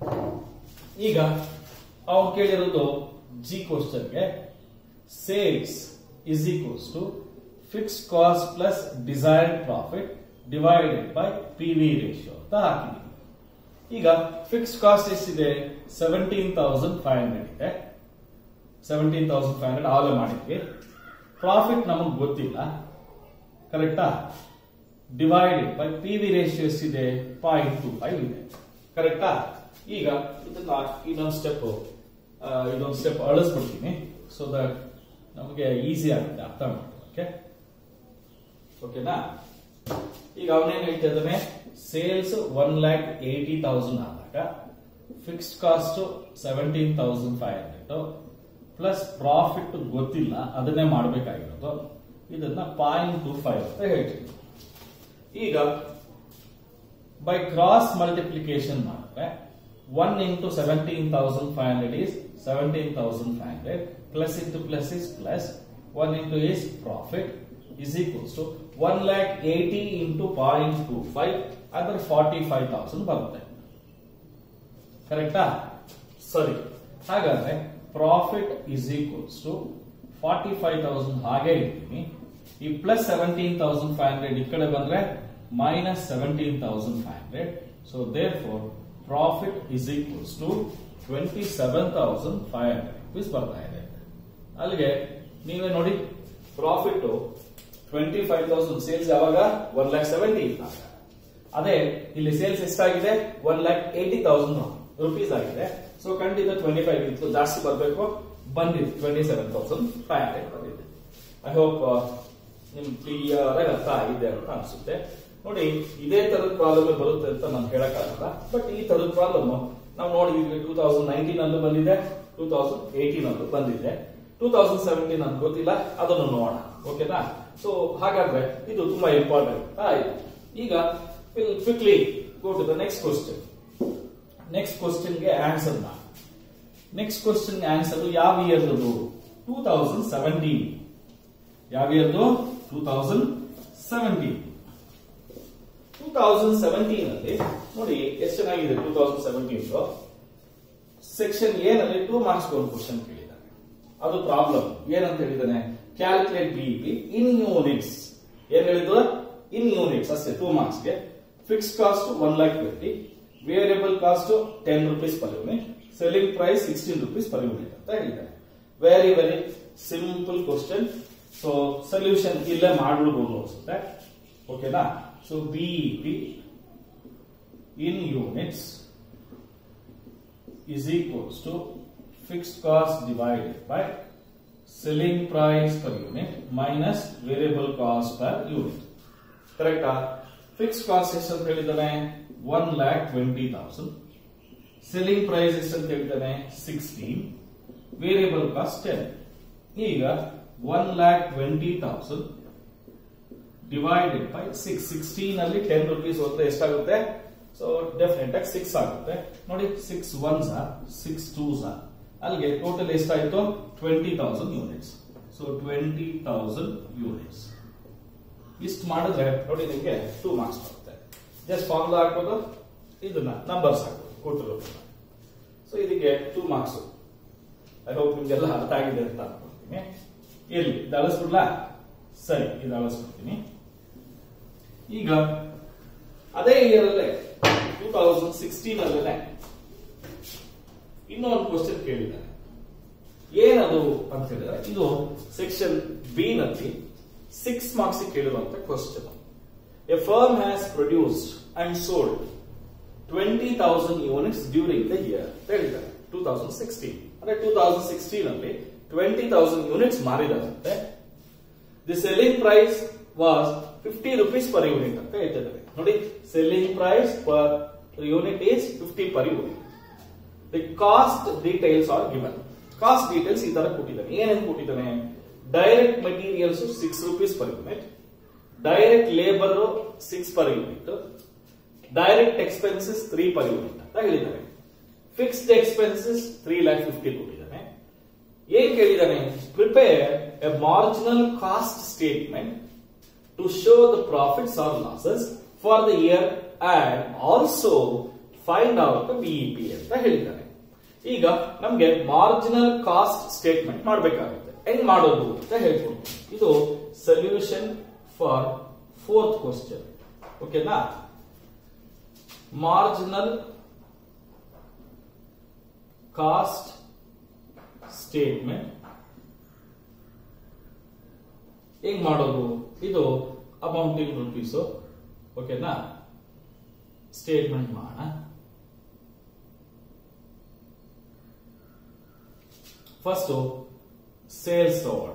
ಈಗ ಅವ್ನು ಕೇಳಿರೋದು ಜಿ ಕ್ವಶನ್ಗೆ sales is equals to fix cost plus desired profit divided by P V ratio ಅಂತ ಹಾಕಿದ್ದೀನಿ ಈಗ ಫಿಕ್ಸ್ ಕಾಸ್ಟ್ ಎಷ್ಟಿದೆ ಸೆವೆಂಟೀನ್ ತೌಸಂಡ್ ಫೈವ್ ಹಂಡ್ರೆಡ್ ಇದೆ ಸೆವೆಂಟೀನ್ ತೌಸಂಡ್ ಫೈವ್ ಹಂಡ್ರೆಡ್ ಆಲೇ ಮಾಡಿದ್ವಿ ಪ್ರಾಫಿಟ್ ನಮಗೆ ಗೊತ್ತಿಲ್ಲ ಕರೆಕ್ಟಾ divided by P V ratio ಎಷ್ಟಿದೆ ಪಾಯಿಂಟ್ ಟು ಫೈವ್ ಇದೆ ಕರೆಕ್ಟಾ ಈಗ ಇದನ್ನ ಇನ್ನೊಂದು ಸ್ಟೆಪ್ ಇದೊಂದು ಸ್ಟೆಪ್ ಅಳಿಸ್ಬಿಡ್ತೀನಿ ಸೊ ದಟ್ ನಮಗೆ ಈಸಿ ಆಗುತ್ತೆ ಅರ್ಥ ಮಾಡೋದಕ್ಕೆ ಓಕೆನಾ ಈಗ ಅವನೇನ್ ಹೇಳ್ತಾ ಇದ್ದಾನೆ sales one lakh eighty thousand ಆದಾಗ fixed cost seventeen thousand five hundred plus profit ಗೊತ್ತಿಲ್ಲ ಅದನ್ನೇ ಮಾಡಬೇಕಾಗಿರೋದು ಇದನ್ನ ಪಾಯಿಂಟ್ ಟು ಫೈವ್ ಅಂತ ಹೇಳ್ತೀವಿ ಈಗ ಬೈ ಕ್ರಾಸ್ ಮಲ್ಟಿಪ್ಲಿಕೇಶನ್ ಮಾಡಿದ್ರೆ one into seventeen thousand five hundred is seventeen thousand five hundred plus into plus is plus one into is profit is equals to 1 lakh 80 into 0.25 ಅಂದ್ರೆ 45,000 ಬರುತ್ತೆ ಕರೆಕ್ಟಾ ಸರಿ ಹಾಗಾದ್ರೆ profit is equals to forty five thousand ಹಾಗೆ ಇರ್ತೀನಿ ಈ plus seventeen thousand five hundred ಈ ಕಡೆ ಬಂದ್ರೆ minus seventeen thousand five hundred so therefore profit is equals to twenty seven thousand five hundred rupees ಬರ್ತಾ ಇದೆ ಅಲ್ಲಿಗೆ ನೀವೇ ನೋಡಿ profit twenty five thousand sales ಯಾವಾಗ ಒನ್ ಲ್ಯಾಕ್ ಸೆವೆಂಟಿ ಅದೇ ಇಲ್ಲಿ ಸೇಲ್ಸ್ ಎಷ್ಟಾಗಿದೆ one lakh eighty thousand rupees ಆಗಿದೆ ಸೊ ಖಂಡಿತ ಟ್ವೆಂಟಿ ಫೈವ್ ಇತ್ತು ಜಾಸ್ತಿ ಬರಬೇಕು ಬಂದಿದೆ twenty seven thousand five hundred ಬಂದಿದೆ ಐ ಹೋಪ್ ನಿಮ್ ಕ್ಲಿಯರ್ ಆಗಿ ಅರ್ಥ ಆಗಿದೆ ಅಂತ ಅನ್ಸುತ್ತೆ ನೋಡಿ ಇದೇ ತರದ ಪ್ರಾಬ್ಲಮ್ ಬರುತ್ತೆ ಅಂತ ನಾನು ಹೇಳಕ್ಕಾಗಲ್ಲ ಬಟ್ ಈ ತರದ ಪ್ರಾಬ್ಲಮ್ ನಾವು ನೋಡಿದ್ವಿ ಟೂ ತೌಸಂಡ್ ನೈನ್ಟೀನ್ ಅಲ್ಲೂ ಬಂದಿದೆ ಟೂ ತೌಸಂಡ್ ಏಟೀನ್ ಅಲ್ಲೂ ಬಂದಿದೆ ಟೂ ತೌಸಂಡ್ ಸೆವೆಂಟೀನ್ ಅಂತ ಗೊತ್ತಿಲ್ಲ ಅದನ್ನು ನೋಡೋಣ ಓಕೆನಾ ಸೊ ಹಾಗಾದ್ರೆ ಇದು ತುಂಬಾ ಇಂಪಾರ್ಟೆಂಟ್ ಆಯ್ತು ಈಗ quickly go to the next question next ಕ್ವಶನ್ಗೆ ಆನ್ಸರ್ ಮಾಡಿ ನೆಕ್ಸ್ಟ್ ಕ್ವಶನ್ ಆನ್ಸರ್ ಯಾವ ಇಯರ್ ಟೂ ತೌಸಂಡ್ ಸೆವೆಂಟೀನ್ ಯಾವ ಇಯರ್ದು two thousand seventeen two thousand seventeen ಅಲ್ಲಿ ನೋಡಿ ಎಷ್ಟು ಚೆನ್ನಾಗಿದೆ two thousand seventeen section A ನಲ್ಲಿ ಟೂ ಮಾರ್ಕ್ಸ್ ಒಂದು ಕ್ವಶನ್ ಕೇಳಿದ್ದಾನೆ ಅದು ಪ್ರಾಬ್ಲಮ್ ಏನಂತ ಹೇಳಿದಾನೆ ಕ್ಯಾಲ್ಕುಲೇಟ್ ಬಿಇಪಿ ಇನ್ ಯೂನಿಟ್ಸ್ ಏನ್ ಹೇಳಿದ್ರು ಇನ್ ಯೂನಿಟ್ಸ್ ಅಷ್ಟೇ ಟೂ ಮಾರ್ಕ್ಸ್ ಗೆ fix cost one lakh twenty variable cost ten rupees per unit selling price sixteen rupees per unit ಅಂತ ಹೇಳಿದ್ದಾರೆ very very simple question so solution ಇಲ್ಲೇ ಮಾಡ್ಬಿಡ್ಬೋದು ಅನ್ಸುತ್ತೆ ಓಕೆನಾ so BEP in units is equals to fixed cost divided by selling price per unit minus variable cost per unit. ಕರೆಕ್ಟಾ ಫಿಕ್ಸ್ ಕಾಸ್ಟ್ ಎಷ್ಟು ಅಂತ ಹೇಳಿದ್ದಾನೆ one lakh twenty thousand selling price ಎಷ್ಟು ಅಂತ ಹೇಳಿದ್ದಾನೆ ಸಿಕ್ಸ್ಟೀನ್ ವೇರಿಯಬಲ್ ಕಾಸ್ಟ್ ಟೆನ್ ಈಗ one lakh twenty thousand divided by six sixteen ಅಲ್ಲಿ ಟೆನ್ ರುಪೀಸ್ ಹೋದ್ರೆ ಎಷ್ಟಾಗುತ್ತೆ ಸೊ ಡೆಫಿನೆಟ್ ಆಗಿ ಸಿಕ್ಸ್ ಆಗುತ್ತೆ ನೋಡಿ six one or six two or ಅಲ್ಲಿಗೆ ಟೋಟಲ್ ಎಷ್ಟಾಯ್ತು twenty thousand units so twenty thousand units ಇಷ್ಟು ಮಾಡಿದ್ರೆ ನೋಡಿ ನಿಮಗೆ ಟೂ ಮಾರ್ಕ್ಸ್ ಬರುತ್ತೆ ಜಸ್ಟ್ ಫಾರ್ಮುಲಾ ಹಾಕ್ಬೋದು ಇದನ್ನ ನಂಬರ್ಸ್ ಹಾಕ್ಬೋದು ಕೊಟ್ಟಿರೋದನ್ನ ಸೊ ಇದಕ್ಕೆ ಟೂ ಮಾರ್ಕ್ಸ್ ಐ ಹೋಪ್ ನಿಮ್ಗೆಲ್ಲ ಅರ್ಥ ಆಗಿದೆ ಅಂತ ಅನ್ಕೊಳ್ತೀನಿ ಇರ್ಲಿ ಇದು ಅಳಿಸ್ಬಿಡ್ಲಾ ಸರಿ ಇದು ಅಳಿಸ್ಬಿಡ್ತೀನಿ ಈಗ ಅದೇ ಇಯರ್ ಅಲ್ಲೇ ಟೂ ತೌಸಂಡ್ ಸಿಕ್ಸ್ಟೀನ್ ಅಲ್ಲೇ ಇನ್ನೊಂದು ಕ್ವಶನ್ ಕೇಳಿದ್ದಾರೆ ಏನದು ಅಂತ ಹೇಳಿದ್ರೆ ಇದು ಸೆಕ್ಷನ್ ಬಿ ನಲ್ಲಿ ಸಿಕ್ಸ್ ಮಾರ್ಕ್ಸ್ ಕೇಳಿರುವಂತ question a firm has produced and sold twenty thousand units during the year ಹೇಳಿದ್ದಾರೆ ಟೂ ತೌಸಂಡ್ ಸಿಕ್ಸ್ಟೀನ್ ಅಂದ್ರೆ ಟೂ ತೌಸಂಡ್ ಸಿಕ್ಸ್ಟೀನ್ ಅಲ್ಲಿ ಟ್ವೆಂಟಿ ತೌಸಂಡ್ ಯೂನಿಟ್ಸ್ ಮಾರಿದಾರಂತೆ the selling price was fifty rupees per unit ಅಂತ ಹೇಳ್ತಿದ್ದಾರೆ ನೋಡಿ selling price per unit is fifty per unit the cost details are given cost details ಈ ತರ ಕೊಟ್ಟಿದ್ದಾನೆ ಏನೇನು ಕೊಟ್ಟಿದ್ದಾನೆ direct materials six rupees per unit direct labour six per unit direct expenses three per unit ಅಂತ ಹೇಳಿದ್ದಾರೆ fixed expenses three lakh fifty ಕೊಟ್ಟಿದ್ದಾನೆ ಏನ್ ಕೇಳಿದಾನೆ prepare a marginal cost statement to show the profits or losses for the year and also find out the BEP ಅಂತ ಹೇಳಿದ್ದಾನೆ ಈಗ ನಮ್ಗೆ ಮಾರ್ಜಿನಲ್ ಕಾಸ್ಟ್ ಸ್ಟೇಟ್ಮೆಂಟ್ ಮಾಡಬೇಕಾಗುತ್ತೆ ಹೆಂಗ್ ಮಾಡೋದು ಅಂತ ಹೇಳ್ಕೊಡ್ತೀನಿ ಇದು ಸೊಲ್ಯೂಷನ್ ಫಾರ್ ಫೋರ್ತ್ ಕ್ವಶನ್ ಓಕೆನಾ ಮಾರ್ಜಿನಲ್ ಕಾಸ್ಟ್ ಸ್ಟೇಟ್ಮೆಂಟ್ ಹೆಂಗ್ ಮಾಡೋದು ಇದು ಅಮೌಂಟ್ ಇನ್ ರುಪೀಸ್ ಓಕೆನಾ ಸ್ಟೇಟ್ಮೆಂಟ್ ಮಾಡೋಣ ಫಸ್ಟ್ ಸೇಲ್ಸ್ ತಗೋಣ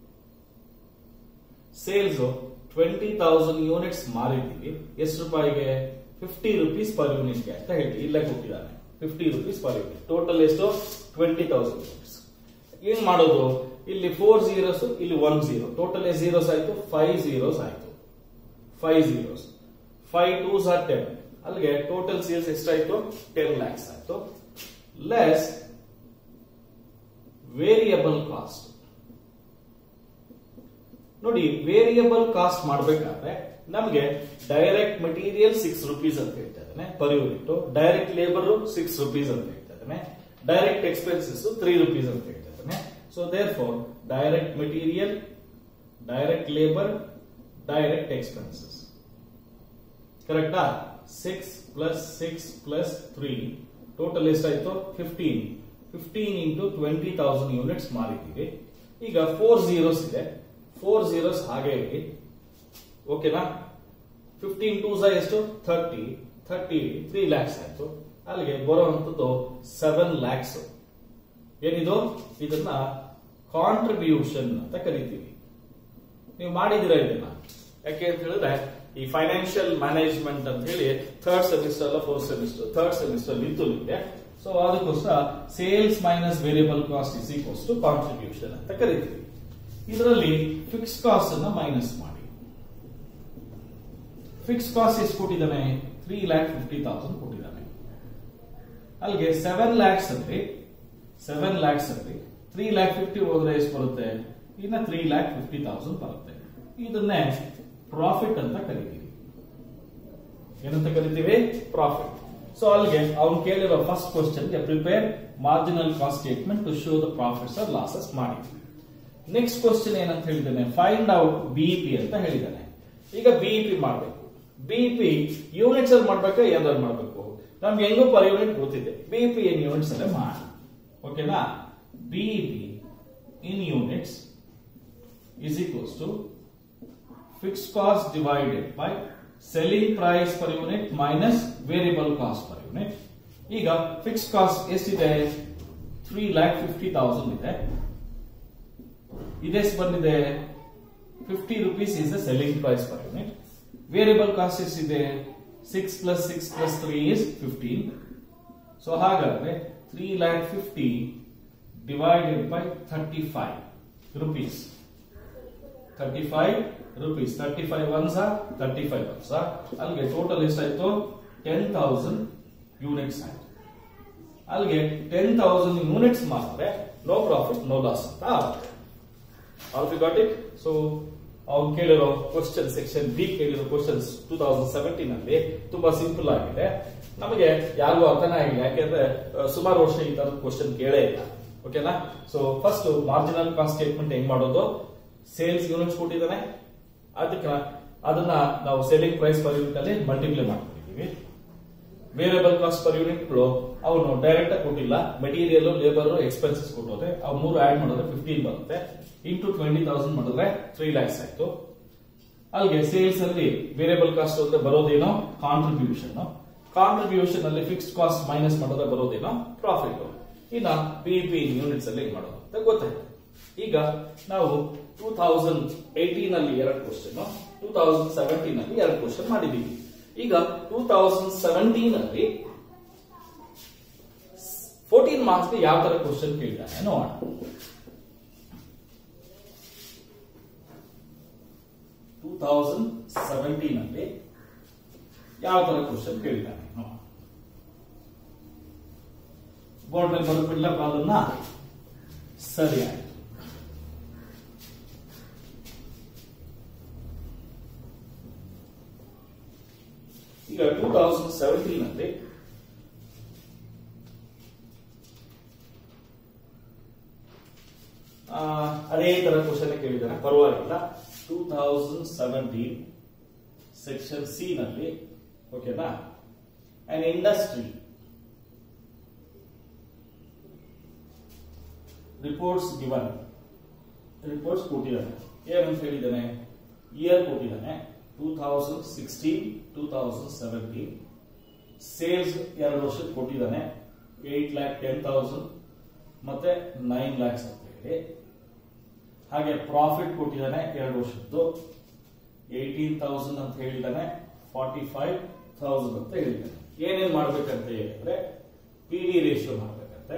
ಸೇಲ್ಸ್ ಟ್ವೆಂಟಿ ತೌಸಂಡ್ ಯೂನಿಟ್ಸ್ ಮಾರಿದ್ದೀವಿ ಎಷ್ಟು ರೂಪಾಯಿಗೆ ಫಿಫ್ಟಿ ರುಪೀಸ್ ಪರ್ ಯೂನಿಟ್ಗೆ ಅಂತ ಹೇಳ್ತೀವಿ ಇಲ್ಲೇ ಕೊಟ್ಟಿದ್ದಾನೆ fifty rupees per unit total ಎಷ್ಟು ಟ್ವೆಂಟಿ ತೌಸಂಡ್ ಯೂನಿಟ್ಸ್ ಏನ್ ಮಾಡೋದು ಇಲ್ಲಿ ಫೋರ್ ಜೀರೋಸ್ ಇಲ್ಲಿ ಒನ್ ಜೀರೋ ಟೋಟಲ್ ಜೀರೋಸ್ ಆಯ್ತು ಫೈವ್ ಜೀರೋಸ್ ಆಯ್ತು five zeros five twos or ten ಅಲ್ಲಿಗೆ ಟೋಟಲ್ ಸೇಲ್ಸ್ ಎಷ್ಟಾಯ್ತು ಟೆನ್ ಲ್ಯಾಕ್ಸ್ ಆಯ್ತು ಲೆಸ್ ವೇರಿಯಬಲ್ ಕಾಸ್ಟ್ ನೋಡಿ ವೇರಿಯಬಲ್ ಕಾಸ್ಟ್ ಮಾಡಬೇಕಾದ್ರೆ ನಮಗೆ ಡೈರೆಕ್ಟ್ ಮೆಟೀರಿಯಲ್ ಸಿಕ್ಸ್ ರುಪೀಸ್ ಅಂತ ಹೇಳ್ತಾ ಇದ್ದಾನೆ per unit direct labour six rupees ಅಂತ ಹೇಳ್ತಾ ಇದ್ದಾನೆ ಡೈರೆಕ್ಟ್ ಎಕ್ಸ್ಪೆನ್ಸಸ್ ತ್ರೀ ರುಪೀಸ್ ಅಂತ ಹೇಳ್ತಾ ಇದ್ದಾನೆ so therefore direct material direct labour direct expenses ಕರೆಕ್ಟಾ six plus six plus three total ಎಷ್ಟಾಯ್ತು fifteen fifteen into twenty thousand units ಮಾರಿದ್ದೀವಿ ಈಗ ಫೋರ್ ಜೀರೋಸ್ ಇದೆ ಫೋರ್ ಜೀರೋಸ್ ಹಾಗೆ ಇಡಿ ಓಕೆನಾ ಫಿಫ್ಟೀನ್ ಟೂ ಸ ಎಷ್ಟು ಥರ್ಟಿ ಥರ್ಟಿ ತ್ರೀ ಲ್ಯಾಕ್ಸ್ ಆಯ್ತು ಅಲ್ಲಿಗೆ ಬರುವಂತದ್ದು ಸೆವೆನ್ ಲ್ಯಾಕ್ಸ್ ಏನಿದು ಇದನ್ನ ಕಾಂಟ್ರಿಬ್ಯೂಷನ್ ಅಂತ ಕರಿತೀವಿ ನೀವು ಮಾಡಿದಿರ ಇದನ್ನ ಯಾಕೆ ಅಂತ ಹೇಳಿದ್ರೆ ಈ ಫೈನಾನ್ಷಿಯಲ್ ಮ್ಯಾನೇಜ್ಮೆಂಟ್ ಅಂತ ಹೇಳಿ ಥರ್ಡ್ ಸೆಮಿಸ್ಟರ್ ಅಲ್ಲ ಫೋರ್ತ್ ಸೆಮಿಸ್ಟರ್ ಥರ್ಡ್ ಸೆಮಿಸ್ಟರ್ ಇತ್ತು ನಿಮಗೆ ಸೊ ಅದಕ್ಕೋಸ್ಕರ sales minus variable cost is equals to contribution ಅಂತ ಕರಿತೀವಿ ಇದರಲ್ಲಿ ಫಿಕ್ಸ್ ಕಾಸ್ಟ್ ಅನ್ನ ಮೈನಸ್ ಮಾಡಿ ಫಿಕ್ಸ್ ಕಾಸ್ಟ್ ಎಷ್ಟು ಕೊಟ್ಟಿದ್ದಾನೆ ತ್ರೀ ಲ್ಯಾಕ್ ಫಿಫ್ಟಿ ತೌಸಂಡ್ ಕೊಟ್ಟಿದ್ದಾನೆ ಅಲ್ಲಿಗೆ ಸೆವೆನ್ ಲ್ಯಾಕ್ಸ್ ಅಲ್ಲಿ ಸೆವೆನ್ ಲ್ಯಾಕ್ಸ್ ಅಲ್ಲಿ ತ್ರೀ ಲ್ಯಾಕ್ ಫಿಫ್ಟಿ ಹೋದ್ರೆ ಎಷ್ಟು ಬರುತ್ತೆ ಇನ್ನ ತ್ರೀ ಲ್ಯಾಕ್ ಫಿಫ್ಟಿ ತೌಸಂಡ್ ಬರುತ್ತೆ ಇದನ್ನೇ ಪ್ರಾಫಿಟ್ ಅಂತ ಕರಿತೀವಿ ಏನಂತ ಕರಿತೀವಿ ಪ್ರಾಫಿಟ್ ಸೊ ಅಲ್ಲಿಗೆ ಅವ್ನು ಕೇಳಿರೋ ಫಸ್ಟ್ ಕ್ವಶನ್ ಗೆ prepare marginal cost statement to show the profits or losses ಮಾಡಿ ನೆಕ್ಸ್ಟ್ ಕ್ವಶನ್ ಏನಂತ ಹೇಳಿದ್ದಾನೆ ಫೈಂಡ್ ಔಟ್ ಬಿಇಪಿ ಅಂತ ಹೇಳಿದ್ದಾನೆ ಈಗ ಬಿಇಪಿ ಮಾಡಬೇಕು ಬಿಇಪಿ ಯೂನಿಟ್ಸ್ ಅಲ್ಲಿ ಮಾಡ್ಬೇಕಾ ಏನಾದ್ರು ಮಾಡ್ಬೇಕು ನಮ್ಗೆ ಹೆಂಗೋ ಪರ್ ಯೂನಿಟ್ ಗೊತ್ತಿದೆ ಬಿಇಪಿ ಇನ್ ಯೂನಿಟ್ಸ್ ಅಲ್ಲೇ ಮಾಡಿ ಓಕೆನಾ BEP in units is equals to fixed cost divided by selling price per unit minus variable cost per unit. ಈಗ ಫಿಕ್ಸ್ ಕಾಸ್ಟ್ ಎಷ್ಟಿದೆ ತ್ರೀ ಲ್ಯಾಕ್ ಫಿಫ್ಟಿ ತೌಸಂಡ್ ಇದೆ ಇದೆಷ್ಟು ಬಂದಿದೆ fifty rupees is the selling price per unit variable cost ಎಷ್ಟಿದೆ six plus six plus three is fifteen so ಹಾಗಾದ್ರೆ three lakh fifty divided by thirty five rupees thirty five rupees thirty five ones thirty five ones ಅಲ್ಲಿಗೆ ಟೋಟಲ್ ಎಷ್ಟಾಯ್ತು ಟೆನ್ ತೌಸಂಡ್ ಯೂನಿಟ್ಸ್ ಆಯ್ತು ಅಲ್ಲಿಗೆ ಟೆನ್ ತೌಸಂಡ್ ಯೂನಿಟ್ಸ್ ಮಾಡಿದ್ರೆ ನೋ ಪ್ರಾಫಿಟ್ ನೋ ಲಾಸ್ ಅಂತ all we got it so ಅವ್ನು ಕೇಳಿರೋ ಕ್ವಶನ್ ಸೆಕ್ಷನ್ ಬಿ ಕೇಳಿರೋ ಕ್ವಶನ್ಸ್ ಟೂ ತೌಸಂಡ್ ಸೆವೆಂಟೀನ್ ಅಲ್ಲಿ ತುಂಬಾ ಸಿಂಪಲ್ ಆಗಿದೆ ನಮಗೆ ಯಾರಿಗೂ ಅರ್ಥನೇ ಆಗಿಲ್ಲ ಯಾಕೆಂದ್ರೆ ಆ, ಸುಮಾರು ವರ್ಷ ಈ ತರದ ಕ್ವಶನ್ ಕೇಳೇ ಇಲ್ಲ ಓಕೆನಾ so first marginal cost statement ಹೆಂಗ್ ಮಾಡೋದು ಸೇಲ್ಸ್ ಯೂನಿಟ್ಸ್ ಕೊಟ್ಟಿದ್ದಾನೆ ಅದಕ್ಕೆ ಅದನ್ನ ನಾವು ಸೆಲ್ಲಿಂಗ್ ಪ್ರೈಸ್ ಪರ್ ಯೂನಿಟ್ ಅಲ್ಲಿ ಮಲ್ಟಿಪ್ಲೈ ಮಾಡ್ಕೊಂಡಿದೀವಿ ವೇರಿಯಬಲ್ ಕಾಸ್ಟ್ ಪರ್ ಯೂನಿಟ್ಗಳು ಅವನು ಡೈರೆಕ್ಟ್ ಆಗಿ ಕೊಟ್ಟಿಲ್ಲ ಮೆಟೀರಿಯಲ್ ಲೇಬರ್ ಎಕ್ಸ್ಪೆನ್ಸಸ್ ಕೊಟ್ಟೋದೆ ಅವು ಮೂರು ಆಡ್ ಮಾಡಿದ್ರೆ ಫಿಫ್ಟೀನ್ ಬರುತ್ತೆ ಇಂಟು ಟ್ವೆಂಟಿ ತೌಸಂಡ್ ಮಾಡಿದ್ರೆ ತ್ರೀ ಲ್ಯಾಕ್ಸ್ ಆಯ್ತು ಅಲ್ಲಿಗೆ ಸೇಲ್ಸ್ ಅಲ್ಲಿ ವೇರಿಯಬಲ್ ಕಾಸ್ಟ್ ಅಂದ್ರೆ ಬರೋದೇನೋ ಕಾಂಟ್ರಿಬ್ಯೂಷನ್ ಕಾಂಟ್ರಿಬ್ಯೂಷನ್ ಅಲ್ಲಿ ಫಿಕ್ಸ್ಡ್ ಕಾಸ್ಟ್ ಮೈನಸ್ ಮಾಡಿದ್ರೆ ಬರೋದೇನೋ ಪ್ರಾಫಿಟ್ ಇನ್ನ ಪಿ ಪಿ ಯೂನಿಟ್ಸ್ ಅಲ್ಲಿ ಹೆಂಗ್ ಮಾಡೋದು ಅಂತ ಗೊತ್ತಾಯ್ತು ಈಗ ನಾವು ಟೂ ತೌಸಂಡ್ ಏಟೀನ್ ಅಲ್ಲಿ ಎರಡು ಕ್ವಶನ್ ಟೂ ತೌಸಂಡ್ ಸೆವೆಂಟೀನ್ ಅಲ್ಲಿ ಎರಡು ಕ್ವಶನ್ ಮಾಡಿದೀವಿ ಈಗ ಟೂ ತೌಸಂಡ್ ಸೆವೆಂಟೀನ್ ಅಲ್ಲಿ ಫೋರ್ಟೀನ್ ಮಾರ್ಕ್ಸ್ ಯಾವ ತರ ಕ್ವಶನ್ ಕೇಳಿದ್ದಾನೆ ನೋಡೋಣ ಟೂ ತೌಸಂಡ್ ಸೆವೆಂಟೀನ್ ಅಲ್ಲಿ ಯಾವ ತರ ಕ್ವಶನ್ ಕೇಳಿದ್ದಾನೆ ನೋಡೋಣ ಬೋರ್ಡ್ ಮೇಲೆ ಬರ್ಬಿಡ್ಲಪ್ಪ ಅದನ್ನ ಸರಿ ಆಯ್ತು ಈಗ ಟೂ ತೌಸಂಡ್ ಸೆವೆಂಟೀನ್ ಅಲ್ಲಿ ಆ, ಅದೇ ತರ ಕ್ವಶನ್ ಕೇಳಿದಾರೆ ಪರವಾಗಿಲ್ಲ two thousand seventeen section C ನಲ್ಲಿ ಓಕೆನಾ and industry reports given reports ಕೊಟ್ಟಿದ್ದಾನೆ ಏನಂತ ಹೇಳಿದ್ದಾನೆ ಇಯರ್ ಕೊಟ್ಟಿದ್ದಾನೆ two thousand sixteen two thousand seventeen sales ಎರಡು ವರ್ಷದ ಕೊಟ್ಟಿದ್ದಾನೆ ಏಟ್ ಲ್ಯಾಕ್ ಟೆನ್ ತೌಸಂಡ್ ಮತ್ತೆ ನೈನ್ ಲ್ಯಾಕ್ಸ್ ಅಂತ ಹೇಳಿ ಹಾಗೆ ಪ್ರಾಫಿಟ್ ಕೊಟ್ಟಿದ್ದಾನೆ ಎರಡು ವರ್ಷದ್ದು ಏಯ್ಟೀನ್ ತೌಸಂಡ್ ಅಂತ ಹೇಳಿದ್ದಾನೆ ಫಾರ್ಟಿ ಫೈವ್ ತೌಸಂಡ್ ಅಂತ ಹೇಳಿದ್ದಾನೆ ಏನೇನ್ ಮಾಡ್ಬೇಕಂತ ಹೇಳಿದ್ರೆ ಪಿ ವಿ ರೇಷಿಯೋ ಮಾಡ್ಬೇಕಂತೆ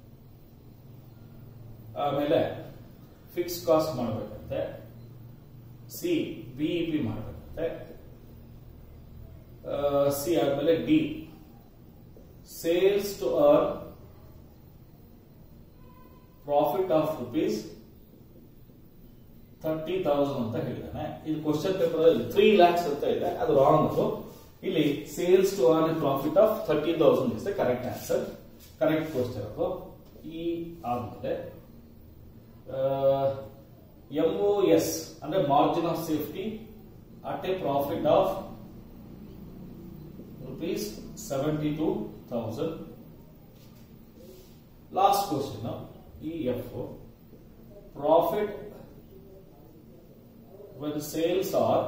ಆಮೇಲೆ ಫಿಕ್ಸ್ ಕಾಸ್ಟ್ ಮಾಡ್ಬೇಕಂತೆ ಸಿ ಬಿಇಪಿ ಮಾಡ್ಬೇಕಂತೆ ಸಿ ಆದ್ಮೇಲೆ D sales to earn profit of rupees thirty thousand ಅಂತ ಹೇಳಿದಾನೆ ಇದು ಕ್ವಶನ್ ಪೇಪರ್ ಅಲ್ಲಿ ತ್ರೀ ಲ್ಯಾಕ್ಸ್ ಅಂತ ಇದೆ ಅದು ರಾಂಗ್ ಇಲ್ಲಿ sales to earn profit of thirty thousand is the correct answer correct question ಅದು ಈ ಆಗುತ್ತೆ ಎಂ ಒ ಎಸ್ ಅಂದ್ರೆ margin of safety at a profit of rupees 72,000. Last question now, EFO. Profit when sales are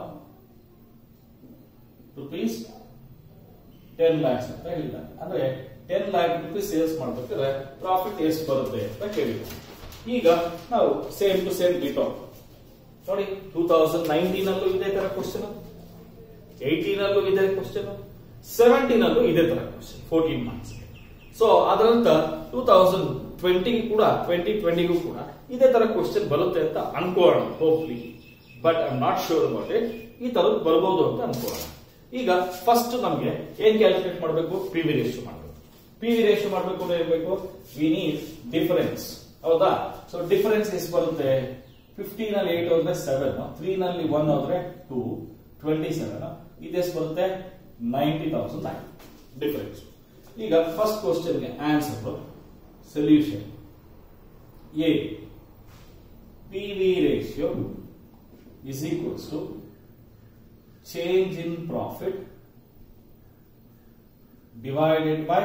rupees 10 lakhs ಅಂತ ಹೇಳಿದ್ದಾನೆ ಅಂದ್ರೆ ಟೆನ್ ಲ್ಯಾಕ್ ರುಪೀಸ್ ಸೇಲ್ಸ್ ಮಾಡ್ಬೇಕಾದ್ರೆ ಪ್ರಾಫಿಟ್ ಎಷ್ಟು ಬರುತ್ತೆ ಅಂತ ಕೇಳಿದ್ರು ಈಗ ನಾವು ಸೇಮ್ ಟು ಸೇಮ್ ಡಿಟೋ ನೋಡಿ ಟೂ ತೌಸಂಡ್ ನೈನ್ಟೀನ್ ಅಲ್ಲೂ ಇದೇ ತರ ಕ್ವಶನ್ ಏಯ್ಟೀನ್ ಅಲ್ಲೂ ಇದೇ ಕ್ವಶನ್ ಸೆವೆಂಟೀನ್ ಅಲ್ಲೂ ಇದೇ ತರ ಕ್ವಶನ್ ಫೋರ್ಟೀನ್ ಮಾರ್ಕ್ಸ್ ಸೊ ಅದರಂತ ಟೂ ತೌಸಂಡ್ ಟ್ವೆಂಟಿ ಕೂಡ ಟ್ವೆಂಟಿ ಟ್ವೆಂಟಿಗೂ ಕೂಡ ಇದೇ ತರ ಕ್ವಶನ್ ಬರುತ್ತೆ ಅಂತ ಅನ್ಕೋಣ hopefully but I not sure about it ಈ ತರದ್ದು ಬರ್ಬೋದು ಅಂತ ಅನ್ಕೋಣ ಈಗ ಫಸ್ಟ್ ನಮಗೆ ಏನ್ ಕ್ಯಾಲ್ಕುಲೇಟ್ ಮಾಡಬೇಕು ಪಿ ವಿ ರೇಷಿಯೋ ಮಾಡಬೇಕು ಪಿ ವಿ ರೇಷಿಯೋ ಮಾಡಬೇಕು ಅಂದ್ರೆ ಇರಬೇಕು ವಿ ನೀಡ್ ಡಿಫರೆನ್ಸ್ ಹೌದಾ ಸೊ ಡಿಫರೆನ್ಸ್ ಎಷ್ಟು ಬರುತ್ತೆ ಫಿಫ್ಟಿ ನಲ್ಲಿ ಏಟ್ ಹೋದ್ರೆ ಸೆವೆನ್ ತ್ರೀ ನಲ್ಲಿ ಒನ್ ಹೋದ್ರೆ ಟೂ ಟ್ವೆಂಟಿ ಸೆವೆನ್ ಇದೆಷ್ಟು ಬರುತ್ತೆ ನೈಂಟಿ ತೌಸಂಡ್ ನೈನ್ ಡಿಫರೆನ್ಸ್ ಈಗ ಫಸ್ಟ್ ಕ್ವಶನ್ಗೆ answer solution A P V ratio is equals to change in profit divided by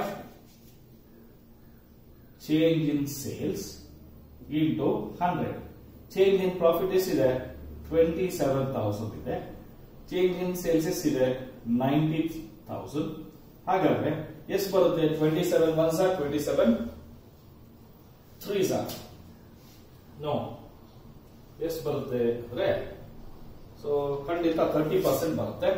change in sales into 100. Change in profit ಎಷ್ಟಿದೆ ಟ್ವೆಂಟಿ ಸೆವೆನ್ ತೌಸಂಡ್ ಇದೆ ಚೇಂಜ್ ಇನ್ ಸೇಲ್ಸ್ ಎಷ್ಟಿದೆ ನೈಂಟಿ ತೌಸಂಡ್ ಹಾಗಾದ್ರೆ ಎಷ್ಟು ಬರುತ್ತೆ ಟ್ವೆಂಟಿ ಸೆವೆನ್ ಒನ್ ಸಾ ಟ್ವೆಂಟಿ ಸೆವೆನ್ ತ್ರೀ ಸಾ ನೋ ಎಷ್ಟು ಬರುತ್ತೆ ಅಂದ್ರೆ ಸೊ ಖಂಡಿತ ತರ್ಟಿ ಪರ್ಸೆಂಟ್ ಬರುತ್ತೆ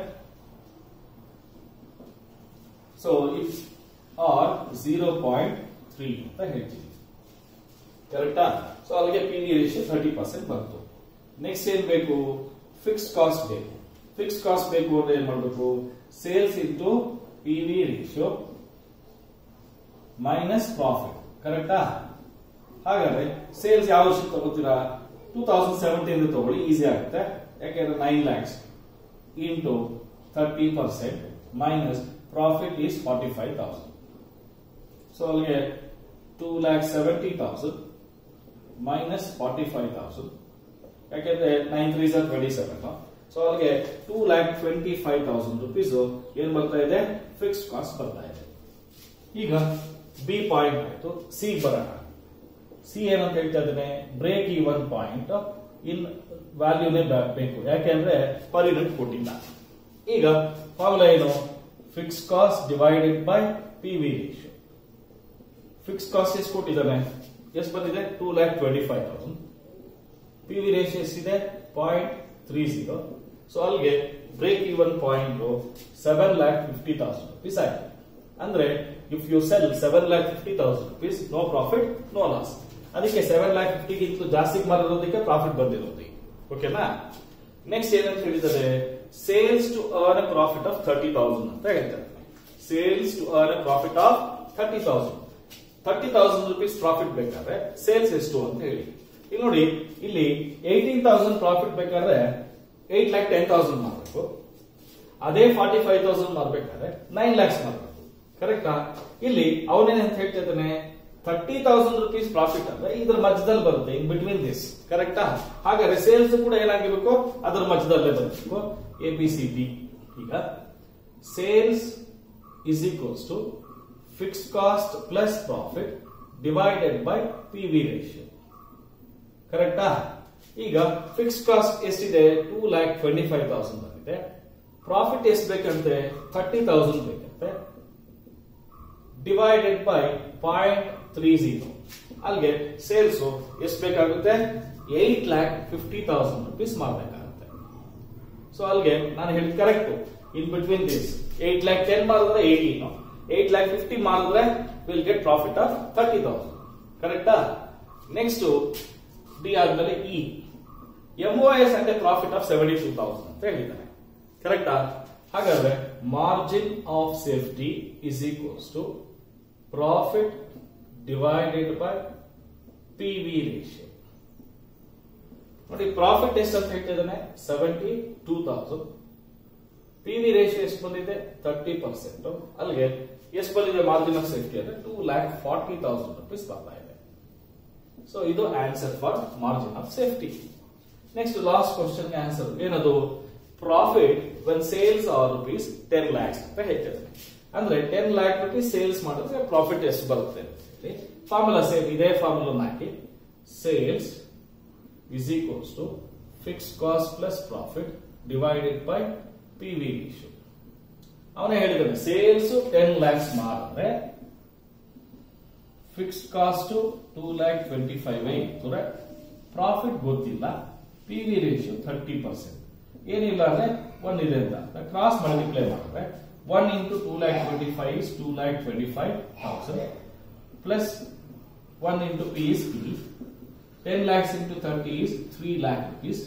so it are zero point three ಅಂತ ಹೇಳ್ತೀವಿ ಕರೆಕ್ಟಾ ಸೊ ಅಲ್ಲಿಗೆ P V ratio thirty percent ಬಂತು ನೆಕ್ಸ್ಟ್ ಏನ್ ಬೇಕು ಫಿಕ್ಸ್ಡ್ ಕಾಸ್ಟ್ ಬೇಕು ಫಿಕ್ಸ್ಡ್ ಕಾಸ್ಟ್ ಬೇಕು ಅಂದ್ರೆ ಏನ್ ಮಾಡಬೇಕು sales into P V ratio minus profit ಕರೆಕ್ಟಾ ಹಾಗಾದ್ರೆ ಸೇಲ್ಸ್ ಯಾವ ವರ್ಷ ತಗೋತೀರಾ ಟೂ ತೌಸಂಡ್ ಸೆವೆಂಟೀನ್ ತಗೊಳ್ಳಿ ಈಸಿ ಆಗುತ್ತೆ ಯಾಕೆಂದ್ರೆ nine lakhs into thirty percent minus profit is forty five thousand so ಅಲ್ಲಿಗೆ two lakh seventy thousand minus forty five thousand ಯಾಕೆಂದ್ರೆ nine three twenty seven so ಅಲ್ಲಿಗೆ two lakh twenty five thousand rupees ಏನ್ ಬರ್ತಾ ಇದೆ ಫಿಕ್ಸ್ಡ್ ಕಾಸ್ಟ್ ಬರ್ತಾ ಇದೆ ಈಗ ಬಿ ಪಾಯಿಂಟ್ ಆಯ್ತು ಸಿ ಬರೋಣ ಸಿ ಏನಂತ ಹೇಳ್ತಾ ಇದ್ದೇನೆ ಬ್ರೇಕ್ ಈ ಒನ್ ಪಾಯಿಂಟ್ ಇನ್ ವ್ಯಾಲ್ಯೂನೇ ಬೇಕು ಯಾಕೆಂದ್ರೆ ಪರ್ ಯೂನಿಟ್ ಕೊಟ್ಟಿಲ್ಲ ಈಗ ಫಾರ್ಮುಲಾ ಏನು fix cost divided by P V ratio fix cost ಎಷ್ಟು ಕೊಟ್ಟಿದ್ದಾನೆ ಎಷ್ಟು ಬಂದಿದೆ two lakh twenty five thousand P V ratio ಎಷ್ಟಿದೆ ಪಾಯಿಂಟ್ ತ್ರೀ ಜೀರೋ ಸೊ ಅಲ್ಲಿಗೆ break even point seven lakh fifty thousand rupees ಆಯ್ತು ಅಂದ್ರೆ if you sell seven lakh fifty thousand rupees no profit no loss ಅದಕ್ಕೆ ಸೆವೆನ್ ಲ್ಯಾಕ್ ಫಿಫ್ಟಿಗಿಂತಲೂ ಜಾಸ್ತಿ ಮಾರಿರೋದಕ್ಕೆ ಪ್ರಾಫಿಟ್ ಬಂದಿರೋದು ಓಕೆನಾ ನೆಕ್ಸ್ಟ್ ಏನಂತ ಹೇಳಿದರೆ sales to earn a profit of thirty thousand ಅಂತ ಹೇಳ್ತಾರೆ sales to earn a profit of thirty thousand thirty thousand rupees profit ಬೇಕಾದ್ರೆ ಸೇಲ್ಸ್ ಎಷ್ಟು ಅಂತ ಹೇಳಿ ಇಲ್ಲಿ ನೋಡಿ ಇಲ್ಲಿ ಏಯ್ಟೀನ್ ತೌಸಂಡ್ ಪ್ರಾಫಿಟ್ ಬೇಕಾದ್ರೆ ಏಟ್ ಲ್ಯಾಕ್ ಟೆನ್ ತೌಸಂಡ್ ಮಾಡಬೇಕು ಅದೇ ಫಾರ್ಟಿ ಫೈವ್ ತೌಸಂಡ್ ಮಾರ್ಬೇಕಾದ್ರೆ ನೈನ್ ಲ್ಯಾಕ್ಸ್ ಮಾಡಬೇಕು ಕರೆಕ್ಟಾ ಇಲ್ಲಿ ಅವನೇನ್ ಅಂತ ಹೇಳ್ತಾ ಇದ್ದಾನೆ ಥರ್ಟಿ ತೌಸಂಡ್ ರುಪೀಸ್ ಪ್ರಾಫಿಟ್ ಅಂದ್ರೆ ಇದ್ರ ಮಧ್ಯದಲ್ಲಿ ಬರುತ್ತೆ ಇನ್ ಬಿಟ್ವೀನ್ ದಿಸ್ ಕರೆಕ್ಟಾ ಹಾಗಾದ್ರೆ ಸೇಲ್ಸ್ ಕೂಡ ಏನಾಗಿರ್ಬೇಕು ಅದರ ಮಧ್ಯದಲ್ಲೇ ಬರಬೇಕು ಎ ಬಿ ಸಿ ಡಿ ಈಗ sales is equals to fixed cost plus profit divided by P V ratio ಕರೆಕ್ಟಾ ಈಗ ಫಿಕ್ಸ್ಡ್ ಕಾಸ್ಟ್ ಎಷ್ಟಿದೆ two lakh twenty five thousand ಬಂದಿದೆ ಪ್ರಾಫಿಟ್ ಎಷ್ಟು ಬೇಕಂತೆ ಥರ್ಟಿ ತೌಸಂಡ್ ಬೇಕಂತೆ divided by point three zero ಅಲ್ಲಿಗೆ ಸೇಲ್ಸ್ ಎಷ್ಟು ಬೇಕಾಗುತ್ತೆ eight lakh fifty thousand rupees ಮಾಡಬೇಕಾಗುತ್ತೆ ಸೊ ಅಲ್ಲಿಗೆ ನಾನು ಹೇಳಿದ್ correct in between this eight lakh ten ಮಾಡಿದ್ರೆ ಏಯ್ಟೀನ್ ಏಟ್ ಲ್ಯಾಕ್ ಫಿಫ್ಟಿ ಮಾಡಿದ್ರೆ will get profit of thirty thousand ಕರೆಕ್ಟಾ ನೆಕ್ಸ್ಟ್ ಡಿ ಆದ್ಮೇಲೆ ಇ ಎಂಒ ಎಸ್ ಅಂದ್ರೆ profit of seventy two thousand ಅಂತ ಹೇಳಿದ್ದಾರೆ ಕರೆಕ್ಟಾ ಹಾಗಾದ್ರೆ margin of safety is equals to profit divided by P V ratio ನೋಡಿ ಪ್ರಾಫಿಟ್ ಎಷ್ಟು ಅಂತ ಹೇಳ್ತಿದ್ದಾನೆ seventy two thousand P V ratio ಎಷ್ಟು ಬಂದಿದೆ ತರ್ಟಿ ಪರ್ಸೆಂಟ್ ಅಲ್ಲಿಗೆ ಎಷ್ಟು ಬಂದಿದೆ ಮಾರ್ಜಿನ್ ಆಫ್ ಸೇಫ್ಟಿ ಅಂದ್ರೆ two lakh forty thousand rupees ಬರ್ತಾ ಇದೆ ಸೊ ಇದು answer for margin of safety next last question answer ಏನದು profit when sales are rupees ten lakhs ಅಂತ ಹೇಳ್ತಿದ್ದಾರೆ ಅಂದ್ರೆ ಟೆನ್ ಲ್ಯಾಕ್ ರುಪೀಸ್ ಸೇಲ್ಸ್ ಮಾಡಿದ್ರೆ ಪ್ರಾಫಿಟ್ ಎಷ್ಟು ಬರುತ್ತೆ ಫಾರ್ಮುಲಾ ಸೇಮ್ ಇದೇ ಫಾರ್ಮುಲಾ ಹಾಕಿ sales is equals to fix cost plus profit divided by P V ratio ಅವನೇ ಹೇಳಿದ್ದಾನೆ ಸೇಲ್ಸ್ ಟೆನ್ ಲ್ಯಾಕ್ಸ್ ಮಾಡಿದ್ರೆ fixed cost two lakh twenty five ಇತ್ತು ಪ್ರಾಫಿಟ್ ಗೊತ್ತಿಲ್ಲ P V ratio thirty percent ಏನಿಲ್ಲ ಅಂದ್ರೆ ಒನ್ ಇದೆ ಅಂತ ಕ್ರಾಸ್ ಮಲ್ಟಿಪ್ಲೈ ಮಾಡಿದ್ರೆ one into two lakh twenty five is two lakh twenty five thousand plus one into P is P ten lakhs into thirty is three lakh rupees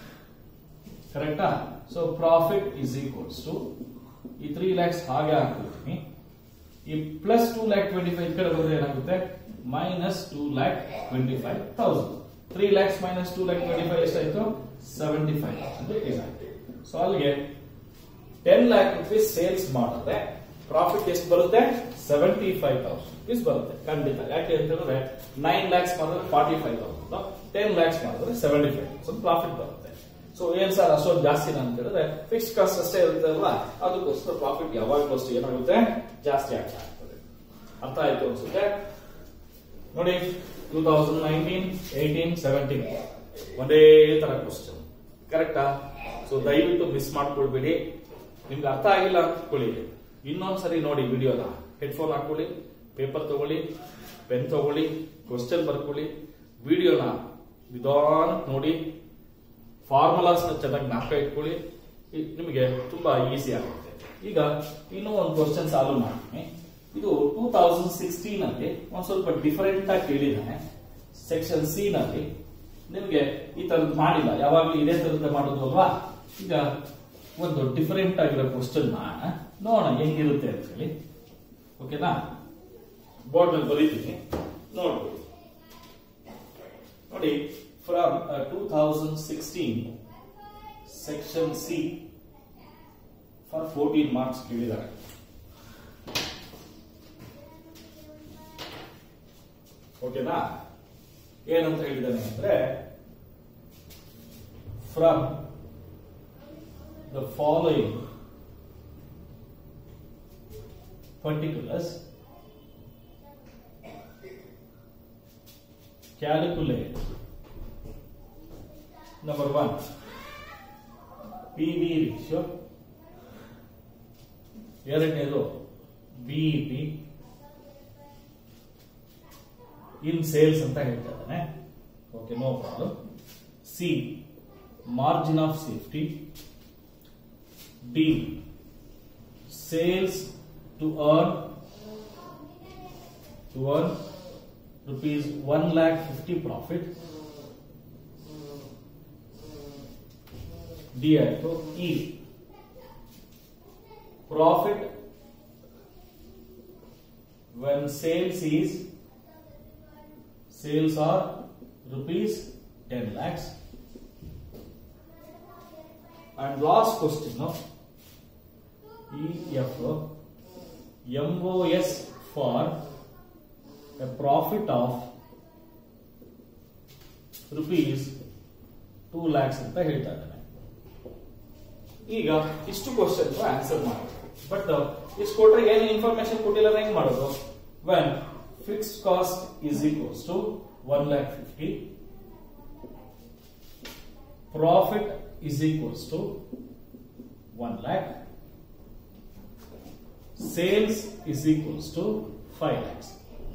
ಕರೆಕ್ಟಾ so profit is equals to ಈ ತ್ರೀ ಲ್ಯಾಕ್ಸ್ ಹಾಗೆ ಹಾಕ್ಬಿಡ್ತೀನಿ ಈ plus two lakh twenty five ಕಡೆ ಬಂದ್ರೆ ಏನಾಗುತ್ತೆ minus two lakh twenty five thousand three lakhs minus two lakh twenty five ಎಷ್ಟಾಯ್ತು ಸೆವೆಂಟಿ ಫೈವ್ ತೌಸಂಡ್ ಸೊ ಅಲ್ಲಿಗೆ ಟೆನ್ ಲ್ಯಾಕ್ ರುಪೀಸ್ ಸೇಲ್ಸ್ ಮಾಡಿದ್ರೆ ಪ್ರಾಫಿಟ್ ಎಷ್ಟು ಬರುತ್ತೆ ಸೆವೆಂಟಿ ಫೈವ್ ತೌಸಂಡ್ ರುಪೀಸ್ ಬರುತ್ತೆ ಖಂಡಿತ ಯಾಕೆ ಅಂತ ಹೇಳಿದ್ರೆ ನೈನ್ ಲ್ಯಾಕ್ಸ್ ಮಾಡಿದ್ರೆ forty five thousand ten lakhs ಮಾಡಿದ್ರೆ ಸೆವೆಂಟಿ ಫೈವ್ ತೌಸಂಡ್ ಪ್ರಾಫಿಟ್ ಬರುತ್ತೆ ಸೊ ಏನ್ ಸರ್ ಅಷ್ಟೊಂದು ಜಾಸ್ತಿ ಅಂತ ಹೇಳಿದ್ರೆ ಫಿಕ್ಸ್ ಕಾಸ್ಟ್ ಅಷ್ಟೇ ಇರುತ್ತೆ ಅಲ್ವಾ ಅದಕ್ಕೋಸ್ಕರ ಪ್ರಾಫಿಟ್ ಯಾವಾಗಲೂ ಅಷ್ಟೇ ಏನಾಗುತ್ತೆ ಜಾಸ್ತಿ ಆಗ್ತಾ ಇರ್ತದೆ ಅರ್ಥ ಆಯ್ತು ಅನ್ಸುತ್ತೆ ನೋಡಿ two thousand nineteen eighteen seventeen ಒಂದೇ ತರ ಕ್ವಶನ್ ಕರೆಕ್ಟಾ ಸೊ ದಯವಿಟ್ಟು ಮಿಸ್ ಮಾಡ್ಕೊಳ್ಬೇಡಿ ನಿಮ್ಗೆ ಅರ್ಥ ಆಗಿಲ್ಲ ಅಂದ್ಕೊಳ್ಳಿ ಇನ್ನೊಂದ್ಸರಿ ನೋಡಿ ವಿಡಿಯೋನ ಹೆಡ್ಫೋನ್ ಹಾಕೊಳ್ಳಿ ಪೇಪರ್ ತಗೊಳ್ಳಿ ಪೆನ್ ತಗೊಳ್ಳಿ ಕ್ವಶನ್ ಬರ್ಕೊಳ್ಳಿ ವಿಡಿಯೋನ ನಿಧಾನ ನೋಡಿ ಫಾರ್ಮುಲಾಸ್ ಚೆನ್ನಾಗಿ ಜ್ಞಾಪಕ ಇಟ್ಕೊಳ್ಳಿ ಇ- ನಿಮಗೆ ತುಂಬಾ ಈಸಿ ಆಗುತ್ತೆ ಈಗ ಇನ್ನೂ ಒಂದು ಕ್ವಶನ್ ಸಾಲ್ವ್ ಮಾಡ್ತೀನಿ ಇದು ಟೂ ತೌಸಂಡ್ ಸಿಕ್ಸ್ಟೀನ್ ಅಲ್ಲಿ ಒಂದ್ ಸ್ವಲ್ಪ ಡಿಫರೆಂಟ್ ಆಗಿ ಕೇಳಿದ್ದಾನೆ ಸೆಕ್ಷನ್ ಸಿ ನಲ್ಲಿ ನಿಮಗೆ ಈ ತರದ್ ಮಾಡಿಲ್ಲ ಯಾವಾಗ್ಲೂ ಇದೇ ತರದ ಮಾಡೋದು ಅಲ್ವಾ ಈಗ ಒಂದು ಡಿಫರೆಂಟ್ ಆಗಿರೋ ಕ್ವಶನ್ ನೋಡೋಣ ಹೆಂಗಿರುತ್ತೆ ಅಂತ ಹೇಳಿ ಓಕೆನಾ ಬೋರ್ಡ್ ಮೇಲೆ ಬರೀತೀನಿ ನೋಡ್ಬೋದು ನೋಡಿ from two thousand sixteen section C for fourteen marks ಕೇಳಿದ್ದಾರೆ ಓಕೆನಾ ಏನಂತ ಹೇಳಿದ್ದಾನೆ ಅಂದ್ರೆ from the following particulars calculate number one PV ratio ಎರಡನೇದು ಬಿಇಪಿ ಇನ್ ಸೇಲ್ಸ್ ಅಂತ ಹೇಳ್ತಾ ಇದ್ದಾನೆ okay no problem C margin of safety D sales to earn to earn rupees 1 lakh 50 profit D ಆಯ್ತು E profit when sales is sales are rupees 10 lakhs and last question no EF MOS for a profit of rupees two lakhs ಅಂತ ಹೇಳ್ತಾ ಇದ್ದಾನೆ ಈಗ ಇಷ್ಟು ಕ್ವಶನ್ ಆನ್ಸರ್ ಮಾಡಬೇಕು ಬಟ್ ಇಷ್ಟು ಕೊಟ್ರೆ ಏನು ಇನ್ಫಾರ್ಮೇಶನ್ ಕೊಟ್ಟಿಲ್ಲ ಹೆಂಗ್ ಮಾಡೋದು when fixed cost is equals to one lakh fifty profit is equals to one lakh sales is equals to five lakhs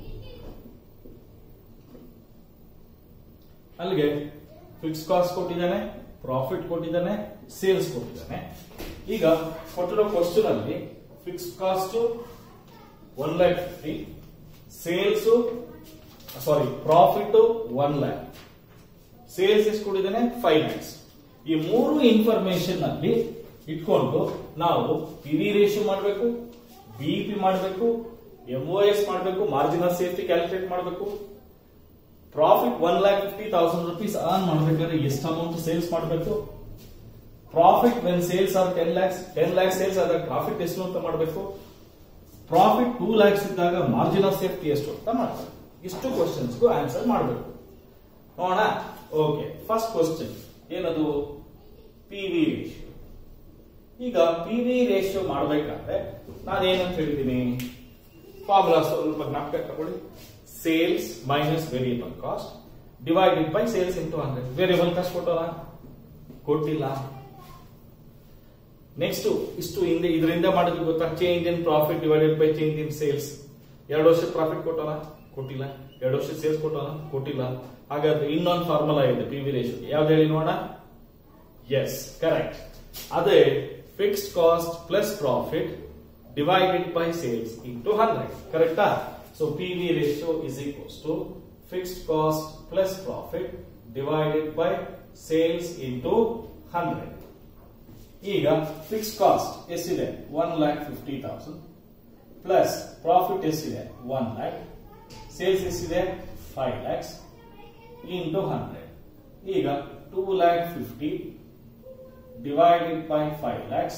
ಅಲ್ಲಿಗೆ ಫಿಕ್ಸ್ ಕಾಸ್ಟ್ ಕೊಟ್ಟಿದ್ದಾನೆ ಪ್ರಾಫಿಟ್ ಕೊಟ್ಟಿದ್ದಾನೆ ಸೇಲ್ಸ್ ಕೊಟ್ಟಿದ್ದಾನೆ ಈಗ ಕೊಟ್ಟಿರೋ ಕ್ವಶನ್ ಅಲ್ಲಿ fix cost one lakh fifty sales sorry profit one lakh sales ಎಷ್ಟು ಕೊಟ್ಟಿದ್ದಾನೆ ಫೈವ್ ಲ್ಯಾಕ್ಸ್ ಈ ಮೂರು ಇನ್ಫಾರ್ಮೇಶನ್ ಅಲ್ಲಿ ಇಟ್ಕೊಂಡು ನಾವು ಪಿ ವಿ ರೇಷಿಯೋ ಮಾಡಬೇಕು ಬಿಇಪಿ ಮಾಡಬೇಕು ಎಂಒ ಎಸ್ ಮಾಡಬೇಕು ಮಾರ್ಜಿನ್ ಆಫ್ ಸೇಫ್ಟಿ ಕ್ಯಾಲ್ಕುಲೇಟ್ ಮಾಡಬೇಕು profit one lakh fifty thousand rupees earn ಮಾಡಬೇಕಾದ್ರೆ ಎಷ್ಟು ಅಮೌಂಟ್ ಸೇಲ್ಸ್ ಮಾಡಬೇಕು profit when sales are ten lakhs ten lakhs sales ಆದಾಗ ಪ್ರಾಫಿಟ್ ಎಷ್ಟು ಅಂತ ಮಾಡಬೇಕು ಪ್ರಾಫಿಟ್ ಟೂ ಲ್ಯಾಕ್ಸ್ ಇದ್ದಾಗ ಮಾರ್ಜಿನ್ ಆಫ್ ಸೇಫ್ಟಿ ಎಷ್ಟು ಅಂತ ಮಾಡಬೇಕು ಇಷ್ಟು ಕ್ವಶನ್ಸ್ಗೂ ಆನ್ಸರ್ ಮಾಡಬೇಕು ನೋಡೋಣ ಓಕೆ ಫಸ್ಟ್ ಕ್ವಶನ್ ಏನದು ಪಿ ವಿ ರೇಷಿಯೋ ಈಗ ಪಿ ವಿ ರೇಷಿಯೋ ಮಾಡಬೇಕಾದ್ರೆ ನಾನೇನಂತ ಹೇಳಿದ್ದೀನಿ ಫಾರ್ಮುಲಾ ಸ್ವಲ್ಪ ಜ್ಞಾಪಕ ತಗೊಳ್ಳಿ sales minus variable cost divided by sales into hundred variable cost ಕೊಟ್ಟೋಣ ಕೊಟ್ಟಿಲ್ಲ ನೆಕ್ಸ್ಟ್ ಇಷ್ಟು ಹಿಂದೆ ಇದರಿಂದ ಮಾಡಿದ್ವಿ ಗೊತ್ತಾ change in profit divided by change in sales ಎರಡು ವರ್ಷದ ಪ್ರಾಫಿಟ್ ಕೊಟ್ಟೋಣ ಕೊಟ್ಟಿಲ್ಲ ಎರಡು ವರ್ಷದ ಸೇಲ್ಸ್ ಕೊಟ್ಟೋಣ ಕೊಟ್ಟಿಲ್ಲ ಹಾಗಾದ್ರೆ ಇನ್ನೊಂದು ಫಾರ್ಮುಲಾ ಇದೆ ಪಿ ವಿ ರೇಷಿಯೋ ಯಾವ್ದು ಹೇಳಿ ನೋಡೋಣ ಎಸ್ ಕರೆಕ್ಟ್ ಅದೇ fixed cost plus profit divided by sales into hundred ಕರೆಕ್ಟಾ so P V ratio is equals to fixed cost plus profit divided by sales into hundred ಈಗ ಫಿಕ್ಸ್ ಕಾಸ್ಟ್ ಎಷ್ಟಿದೆ one lakh fifty thousand plus profit ಎಷ್ಟಿದೆ ಒನ್ ಲ್ಯಾಕ್ ಸೇಲ್ಸ್ ಎಷ್ಟಿದೆ ಫೈವ್ ಲ್ಯಾಕ್ಸ್ ಇಂಟು ಹಂಡ್ರೆಡ್ ಈಗ two lakh fifty divided by five lakhs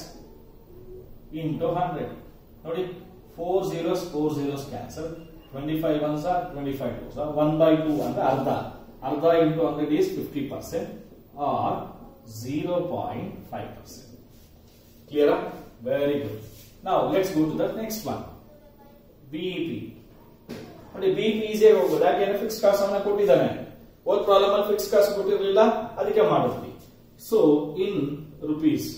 into hundred ನೋಡಿ four zeros four zeros cancel twenty five once are twenty five twos are one by two ಅಂದ್ರೆ ಅರ್ಧ ಅರ್ಧ into hundred is fifty percent or zero point five percent clear very good ನಾವು let's go to the next one BEP ನೋಡಿ ಬಿಇಪಿ ಈಸಿಯಾಗಿ ಹೋಗ್ಬೋದು ಯಾಕೆಂದ್ರೆ ಫಿಕ್ಸ್ ಕಾಸ್ಟ್ ಅನ್ನ ಕೊಟ್ಟಿದ್ದಾನೆ ಓದ್ ಪ್ರಾಬ್ಲಮ್ ಅಲ್ಲಿ ಫಿಕ್ಸ್ ಕಾಸ್ಟ್ ಕೊಟ್ಟಿರಲಿಲ್ಲ ಅದಕ್ಕೆ ಮಾಡಿದ್ವಿ so in rupees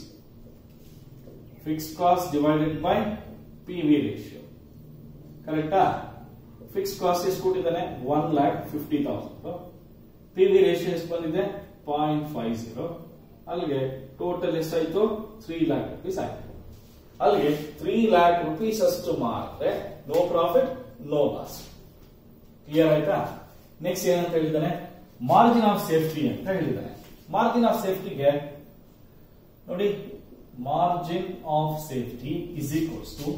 fix cost divided by P V ratio ಕರೆಕ್ಟಾ ಫಿಕ್ಸ್ ಕಾಸ್ಟ್ ಎಷ್ಟು ಕೊಟ್ಟಿದ್ದಾನೆ one lakh fifty thousand P V ratio ಎಷ್ಟು ಬಂದಿದೆ ಪಾಯಿಂಟ್ ಫೈವ್ ಜೀರೋ ಅಲ್ಲಿಗೆ ಟೋಟಲ್ ಎಷ್ಟಾಯ್ತು ತ್ರೀ ಲ್ಯಾಕ್ ರುಪೀಸ್ ಆಯ್ತು ಅಲ್ಲಿಗೆ ತ್ರೀ ಲ್ಯಾಕ್ ರುಪೀಸ್ ಅಷ್ಟು ಮಾರಿದ್ರೆ no profit no loss clear ಆಯ್ತಾ ನೆಕ್ಸ್ಟ್ ಏನಂತ ಹೇಳಿದ್ದಾನೆ ಮಾರ್ಜಿನ್ ಆಫ್ ಸೇಫ್ಟಿ ಅಂತ ಹೇಳಿದ್ದಾನೆ ಮಾರ್ಜಿನ್ ಆಫ್ ಸೇಫ್ಟಿಗೆ ನೋಡಿ margin of safety is equals to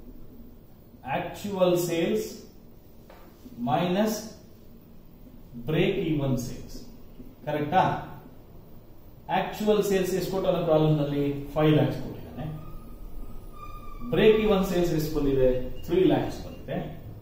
actual sales minus break even sales ಕರೆಕ್ಟಾ ಆಕ್ಚುಯಲ್ ಸೇಲ್ಸ್ ಎಷ್ಟು ಕೊಟ್ಟಾನ ಪ್ರಾಬ್ಲಮ್ ನಲ್ಲಿ ಫೈವ್ ಲ್ಯಾಕ್ಸ್ ಕೊಟ್ಟಿದ್ದಾನೆ ಬ್ರೇಕ್ ಇವನ್ ಸೇಲ್ಸ್ ಎಷ್ಟು ಬಂದಿದೆ ತ್ರೀ ಲ್ಯಾಕ್ಸ್ ಬಂದಿದೆ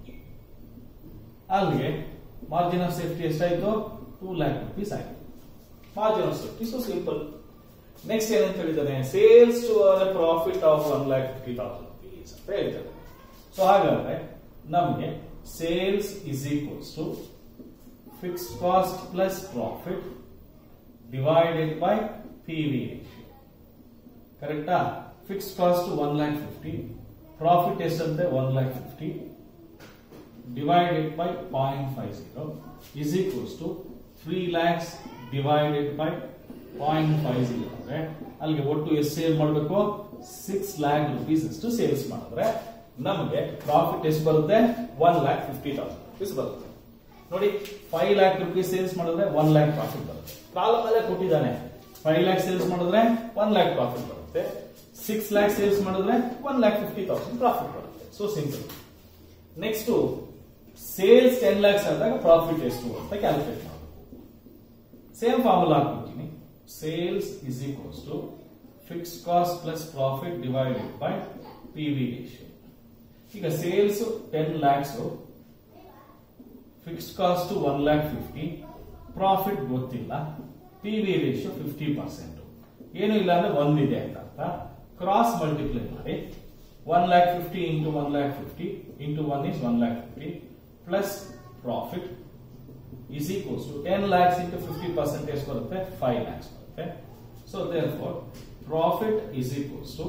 ಅಲ್ಲಿಗೆ ಮಾರ್ಜಿನ್ ಆಫ್ ಸೇಫ್ಟಿ ಎಷ್ಟಾಯ್ತು ಟೂ ಲ್ಯಾಕ್ ರುಪೀಸ್ ಆಯ್ತು margin of safety so simple next ಏನಂತ ಹೇಳಿದ್ದಾನೆ sales to profit of one lakh fifty thousand rupees ಅಂತ ಹೇಳ್ತಾರೆ ಸೊ ಹಾಗಾದ್ರೆ ನಮಗೆ sales is equals to fixed cost plus profit divided by P V ratio ಕರೆಕ್ಟಾ fixed cost one lakh fifty profit ಎಷ್ಟಂತೆ one lakh fifty divided by point five zero is equals to three lakhs divided by point five zero ಅಂದ್ರೆ ಅಲ್ಲಿಗೆ ಒಟ್ಟು ಎಷ್ಟು ಸೇಲ್ ಮಾಡಬೇಕು ಸಿಕ್ಸ್ ಲ್ಯಾಕ್ ರುಪೀಸ್ ಅಷ್ಟು ಸೇಲ್ಸ್ ಮಾಡಿದ್ರೆ ನಮಗೆ ಪ್ರಾಫಿಟ್ ಎಷ್ಟು ಬರುತ್ತೆ one lakh fifty thousand rupees ಬರುತ್ತೆ ನೋಡಿ ಫೈವ್ ಲ್ಯಾಕ್ ರುಪೀಸ್ ಸೇಲ್ಸ್ ಮಾಡಿದ್ರೆ ಒನ್ ಲ್ಯಾಕ್ ಪ್ರಾಫಿಟ್ ಬರುತ್ತೆ ಪ್ರಾಬ್ಲಮ್ ಅಲ್ಲೇ ಕೊಟ್ಟಿದ್ದಾನೆ ಫೈವ್ ಲ್ಯಾಕ್ ಸೇಲ್ಸ್ ಮಾಡಿದ್ರೆ ಒನ್ ಲ್ಯಾಕ್ ಪ್ರಾಫಿಟ್ ಬರುತ್ತೆ ಸಿಕ್ಸ್ ಲ್ಯಾಕ್ ಸೇಲ್ಸ್ ಮಾಡಿದ್ರೆ one lakh fifty thousand profit ಬರುತ್ತೆ so simple next sales ten lakhs ಆದಾಗ ಪ್ರಾಫಿಟ್ ಎಷ್ಟು ಅಂತ ಕ್ಯಾಲ್ಕುಲೇಟ್ ಮಾಡಬೇಕು ಸೇಮ್ ಫಾರ್ಮುಲಾ ಹಾಕ್ಬಿಡ್ತೀನಿ sales is equals to fix cost plus profit divided by P V ratio ಈಗ sales ten lakhs fix cost one lakh fifty profit ಗೊತ್ತಿಲ್ಲ P V ratio fifty percent ಏನು ಇಲ್ಲ ಅಂದ್ರೆ ಒಂದಿದೆ ಅಂತ ಅರ್ಥ ಕ್ರಾಸ್ ಮಲ್ಟಿಪ್ಲೈ ಮಾಡಿ one lakh fifty into one lakh fifty into one is one lakh fifty plus profit is equals to 10 lakhs into 50 percentage ಬರುತ್ತೆ 5 lakhs ಬರುತ್ತೆ so therefore profit is equals to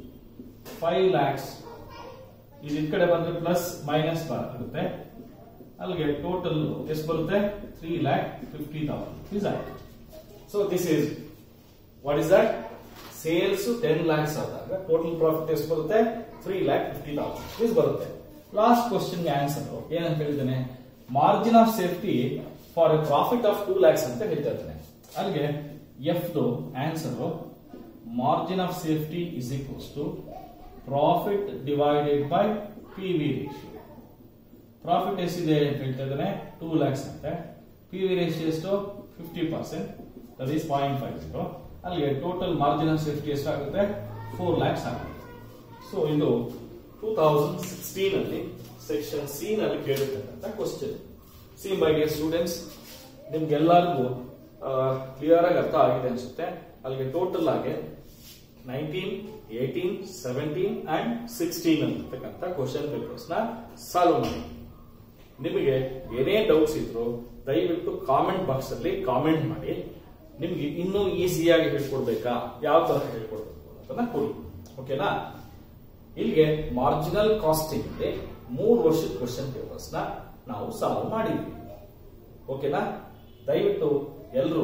5 lakhs ಇದು ಈ ಕಡೆ ಬಂದ್ರೆ ಪ್ಲಸ್ ಮೈನಸ್ ಬರುತ್ತೆ ಅಲ್ಲಿಗೆ ಟೋಟಲ್ ಎಷ್ಟು ಬರುತ್ತೆ three lakh fifty thousand rupees ಆಯ್ತು so this is what is that sales ten lakhs ಆದಾಗ ಟೋಟಲ್ ಪ್ರಾಫಿಟ್ ಎಷ್ಟು ಬರುತ್ತೆ three lakh fifty thousand rupees ಬರುತ್ತೆ ಲಾಸ್ಟ್ ಕ್ವಶನ್ಗೆ ಆನ್ಸರ್ ಏನಂತ ಹೇಳಿದ್ದೇನೆ margin of safety for a profit of two lakhs ಅಂತ ಹೇಳ್ತಾ ಇದ್ದಾನೆ ಅಲ್ಲಿಗೆ F answer margin of safety is equals to profit divided by P V ratio profit ಎಷ್ಟಿದೆ ಅಂತ ಹೇಳ್ತಾ ಇದ್ದಾನೆ ಟೂ ಲ್ಯಾಕ್ಸ್ ಅಂತೆ ಪಿ ವಿ ರೇಷಿಯೋ ಎಷ್ಟು fifty percent that is point five zero ಅಲ್ಲಿಗೆ ಟೋಟಲ್ ಮಾರ್ಜಿನ್ ಆಫ್ ಸೇಫ್ಟಿ ಎಷ್ಟಾಗುತ್ತೆ ಫೋರ್ ಲ್ಯಾಕ್ಸ್ ಆಗುತ್ತೆ ಸೊ ಇದು ಟೂ ತೌಸಂಡ್ ಸಿಕ್ಸ್ಟೀನ್ ಅಲ್ಲಿ ಸೆಕ್ಷನ್ ಸಿ ನಲ್ಲಿ ಕೇಳಿರ್ತಕ್ಕಂಥ question see my dear students ನಿಮ್ಗೆಲ್ಲರಿಗೂ ಕ್ಲಿಯರ್ ಆಗಿ ಅರ್ಥ ಆಗಿದೆ ಅನ್ಸುತ್ತೆ ಅಲ್ಲಿಗೆ ಟೋಟಲ್ ಆಗಿ nineteen eighteen seventeen and sixteen ಅಂತಕ್ಕಂಥ ಕ್ವಶನ್ ಪೇಪರ್ಸ್ ನ ಸಾಲ್ವ್ ಮಾಡಿ ನಿಮಗೆ ಏನೇ ಡೌಟ್ಸ್ ಇದ್ರು ದಯವಿಟ್ಟು ಕಾಮೆಂಟ್ ಬಾಕ್ಸ್ ಅಲ್ಲಿ ಕಾಮೆಂಟ್ ಮಾಡಿ ನಿಮ್ಗೆ ಇನ್ನೂ ಈಸಿಯಾಗಿ ಹೇಳ್ಕೊಡ್ಬೇಕಾ ಯಾವ ತರ ಹೇಳ್ಕೊಡ್ಬೇಕು ಅನ್ನೋದನ್ನ ಕೊಡಿ ಓಕೆನಾ ಇಲ್ಲಿಗೆ ಮಾರ್ಜಿನಲ್ ಕಾಸ್ಟಿಂಗ್ ಮೂರು ವರ್ಷದ ಕ್ವಶನ್ ಪೇಪರ್ಸ್ ನ ನಾವು ಸಾಲ್ವ್ ಮಾಡಿದ್ವಿ ಓಕೆನಾ ದಯವಿಟ್ಟು ಎಲ್ಲರೂ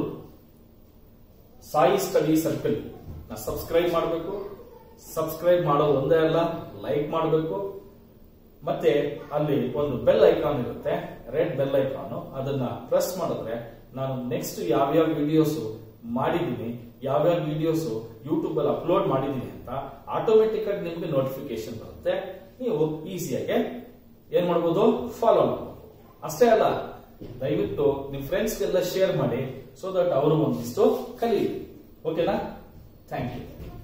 ಸಾಯಿ ಸ್ಟಡಿ ಸರ್ಕಲ್ ನ ಸಬ್ಸ್ಕ್ರೈಬ್ ಮಾಡಬೇಕು ಸಬ್ಸ್ಕ್ರೈಬ್ ಮಾಡೋದು ಒಂದೇ ಅಲ್ಲ ಲೈಕ್ ಮಾಡಬೇಕು ಮತ್ತೆ ಅಲ್ಲಿ ಒಂದು ಬೆಲ್ ಐಕಾನ್ ಇರುತ್ತೆ ರೆಡ್ ಬೆಲ್ ಐಕಾನ್ ಅದನ್ನ ಪ್ರೆಸ್ ಮಾಡಿದ್ರೆ ನಾನು ನೆಕ್ಸ್ಟ್ ಯಾವ್ಯಾವ ವಿಡಿಯೋಸ್ ಮಾಡಿದ್ದೀನಿ ಯಾವ್ಯಾವ ವಿಡಿಯೋಸ್ ಯೂಟ್ಯೂಬ್ ಅಲ್ಲಿ ಅಪ್ಲೋಡ್ ಮಾಡಿದೀನಿ ಅಂತ ಆಟೋಮೆಟಿಕ್ ಆಗಿ ನಿಮ್ಗೆ ನೋಟಿಫಿಕೇಶನ್ ಬರುತ್ತೆ ನೀವು ಈಸಿಯಾಗಿ ಏನ್ ಮಾಡ್ಬೋದು ಫಾಲೋ ಮಾಡ್ಬೋದು ಅಷ್ಟೇ ಅಲ್ಲ ದಯವಿಟ್ಟು ನಿಮ್ ಫ್ರೆಂಡ್ಸ್ಗೆಲ್ಲ ಶೇರ್ ಮಾಡಿ ಸೊ ದಟ್ ಅವರು ಒಂದಿಷ್ಟು ಕಲೀಲಿ ಓಕೆನಾ ಥ್ಯಾಂಕ್ ಯು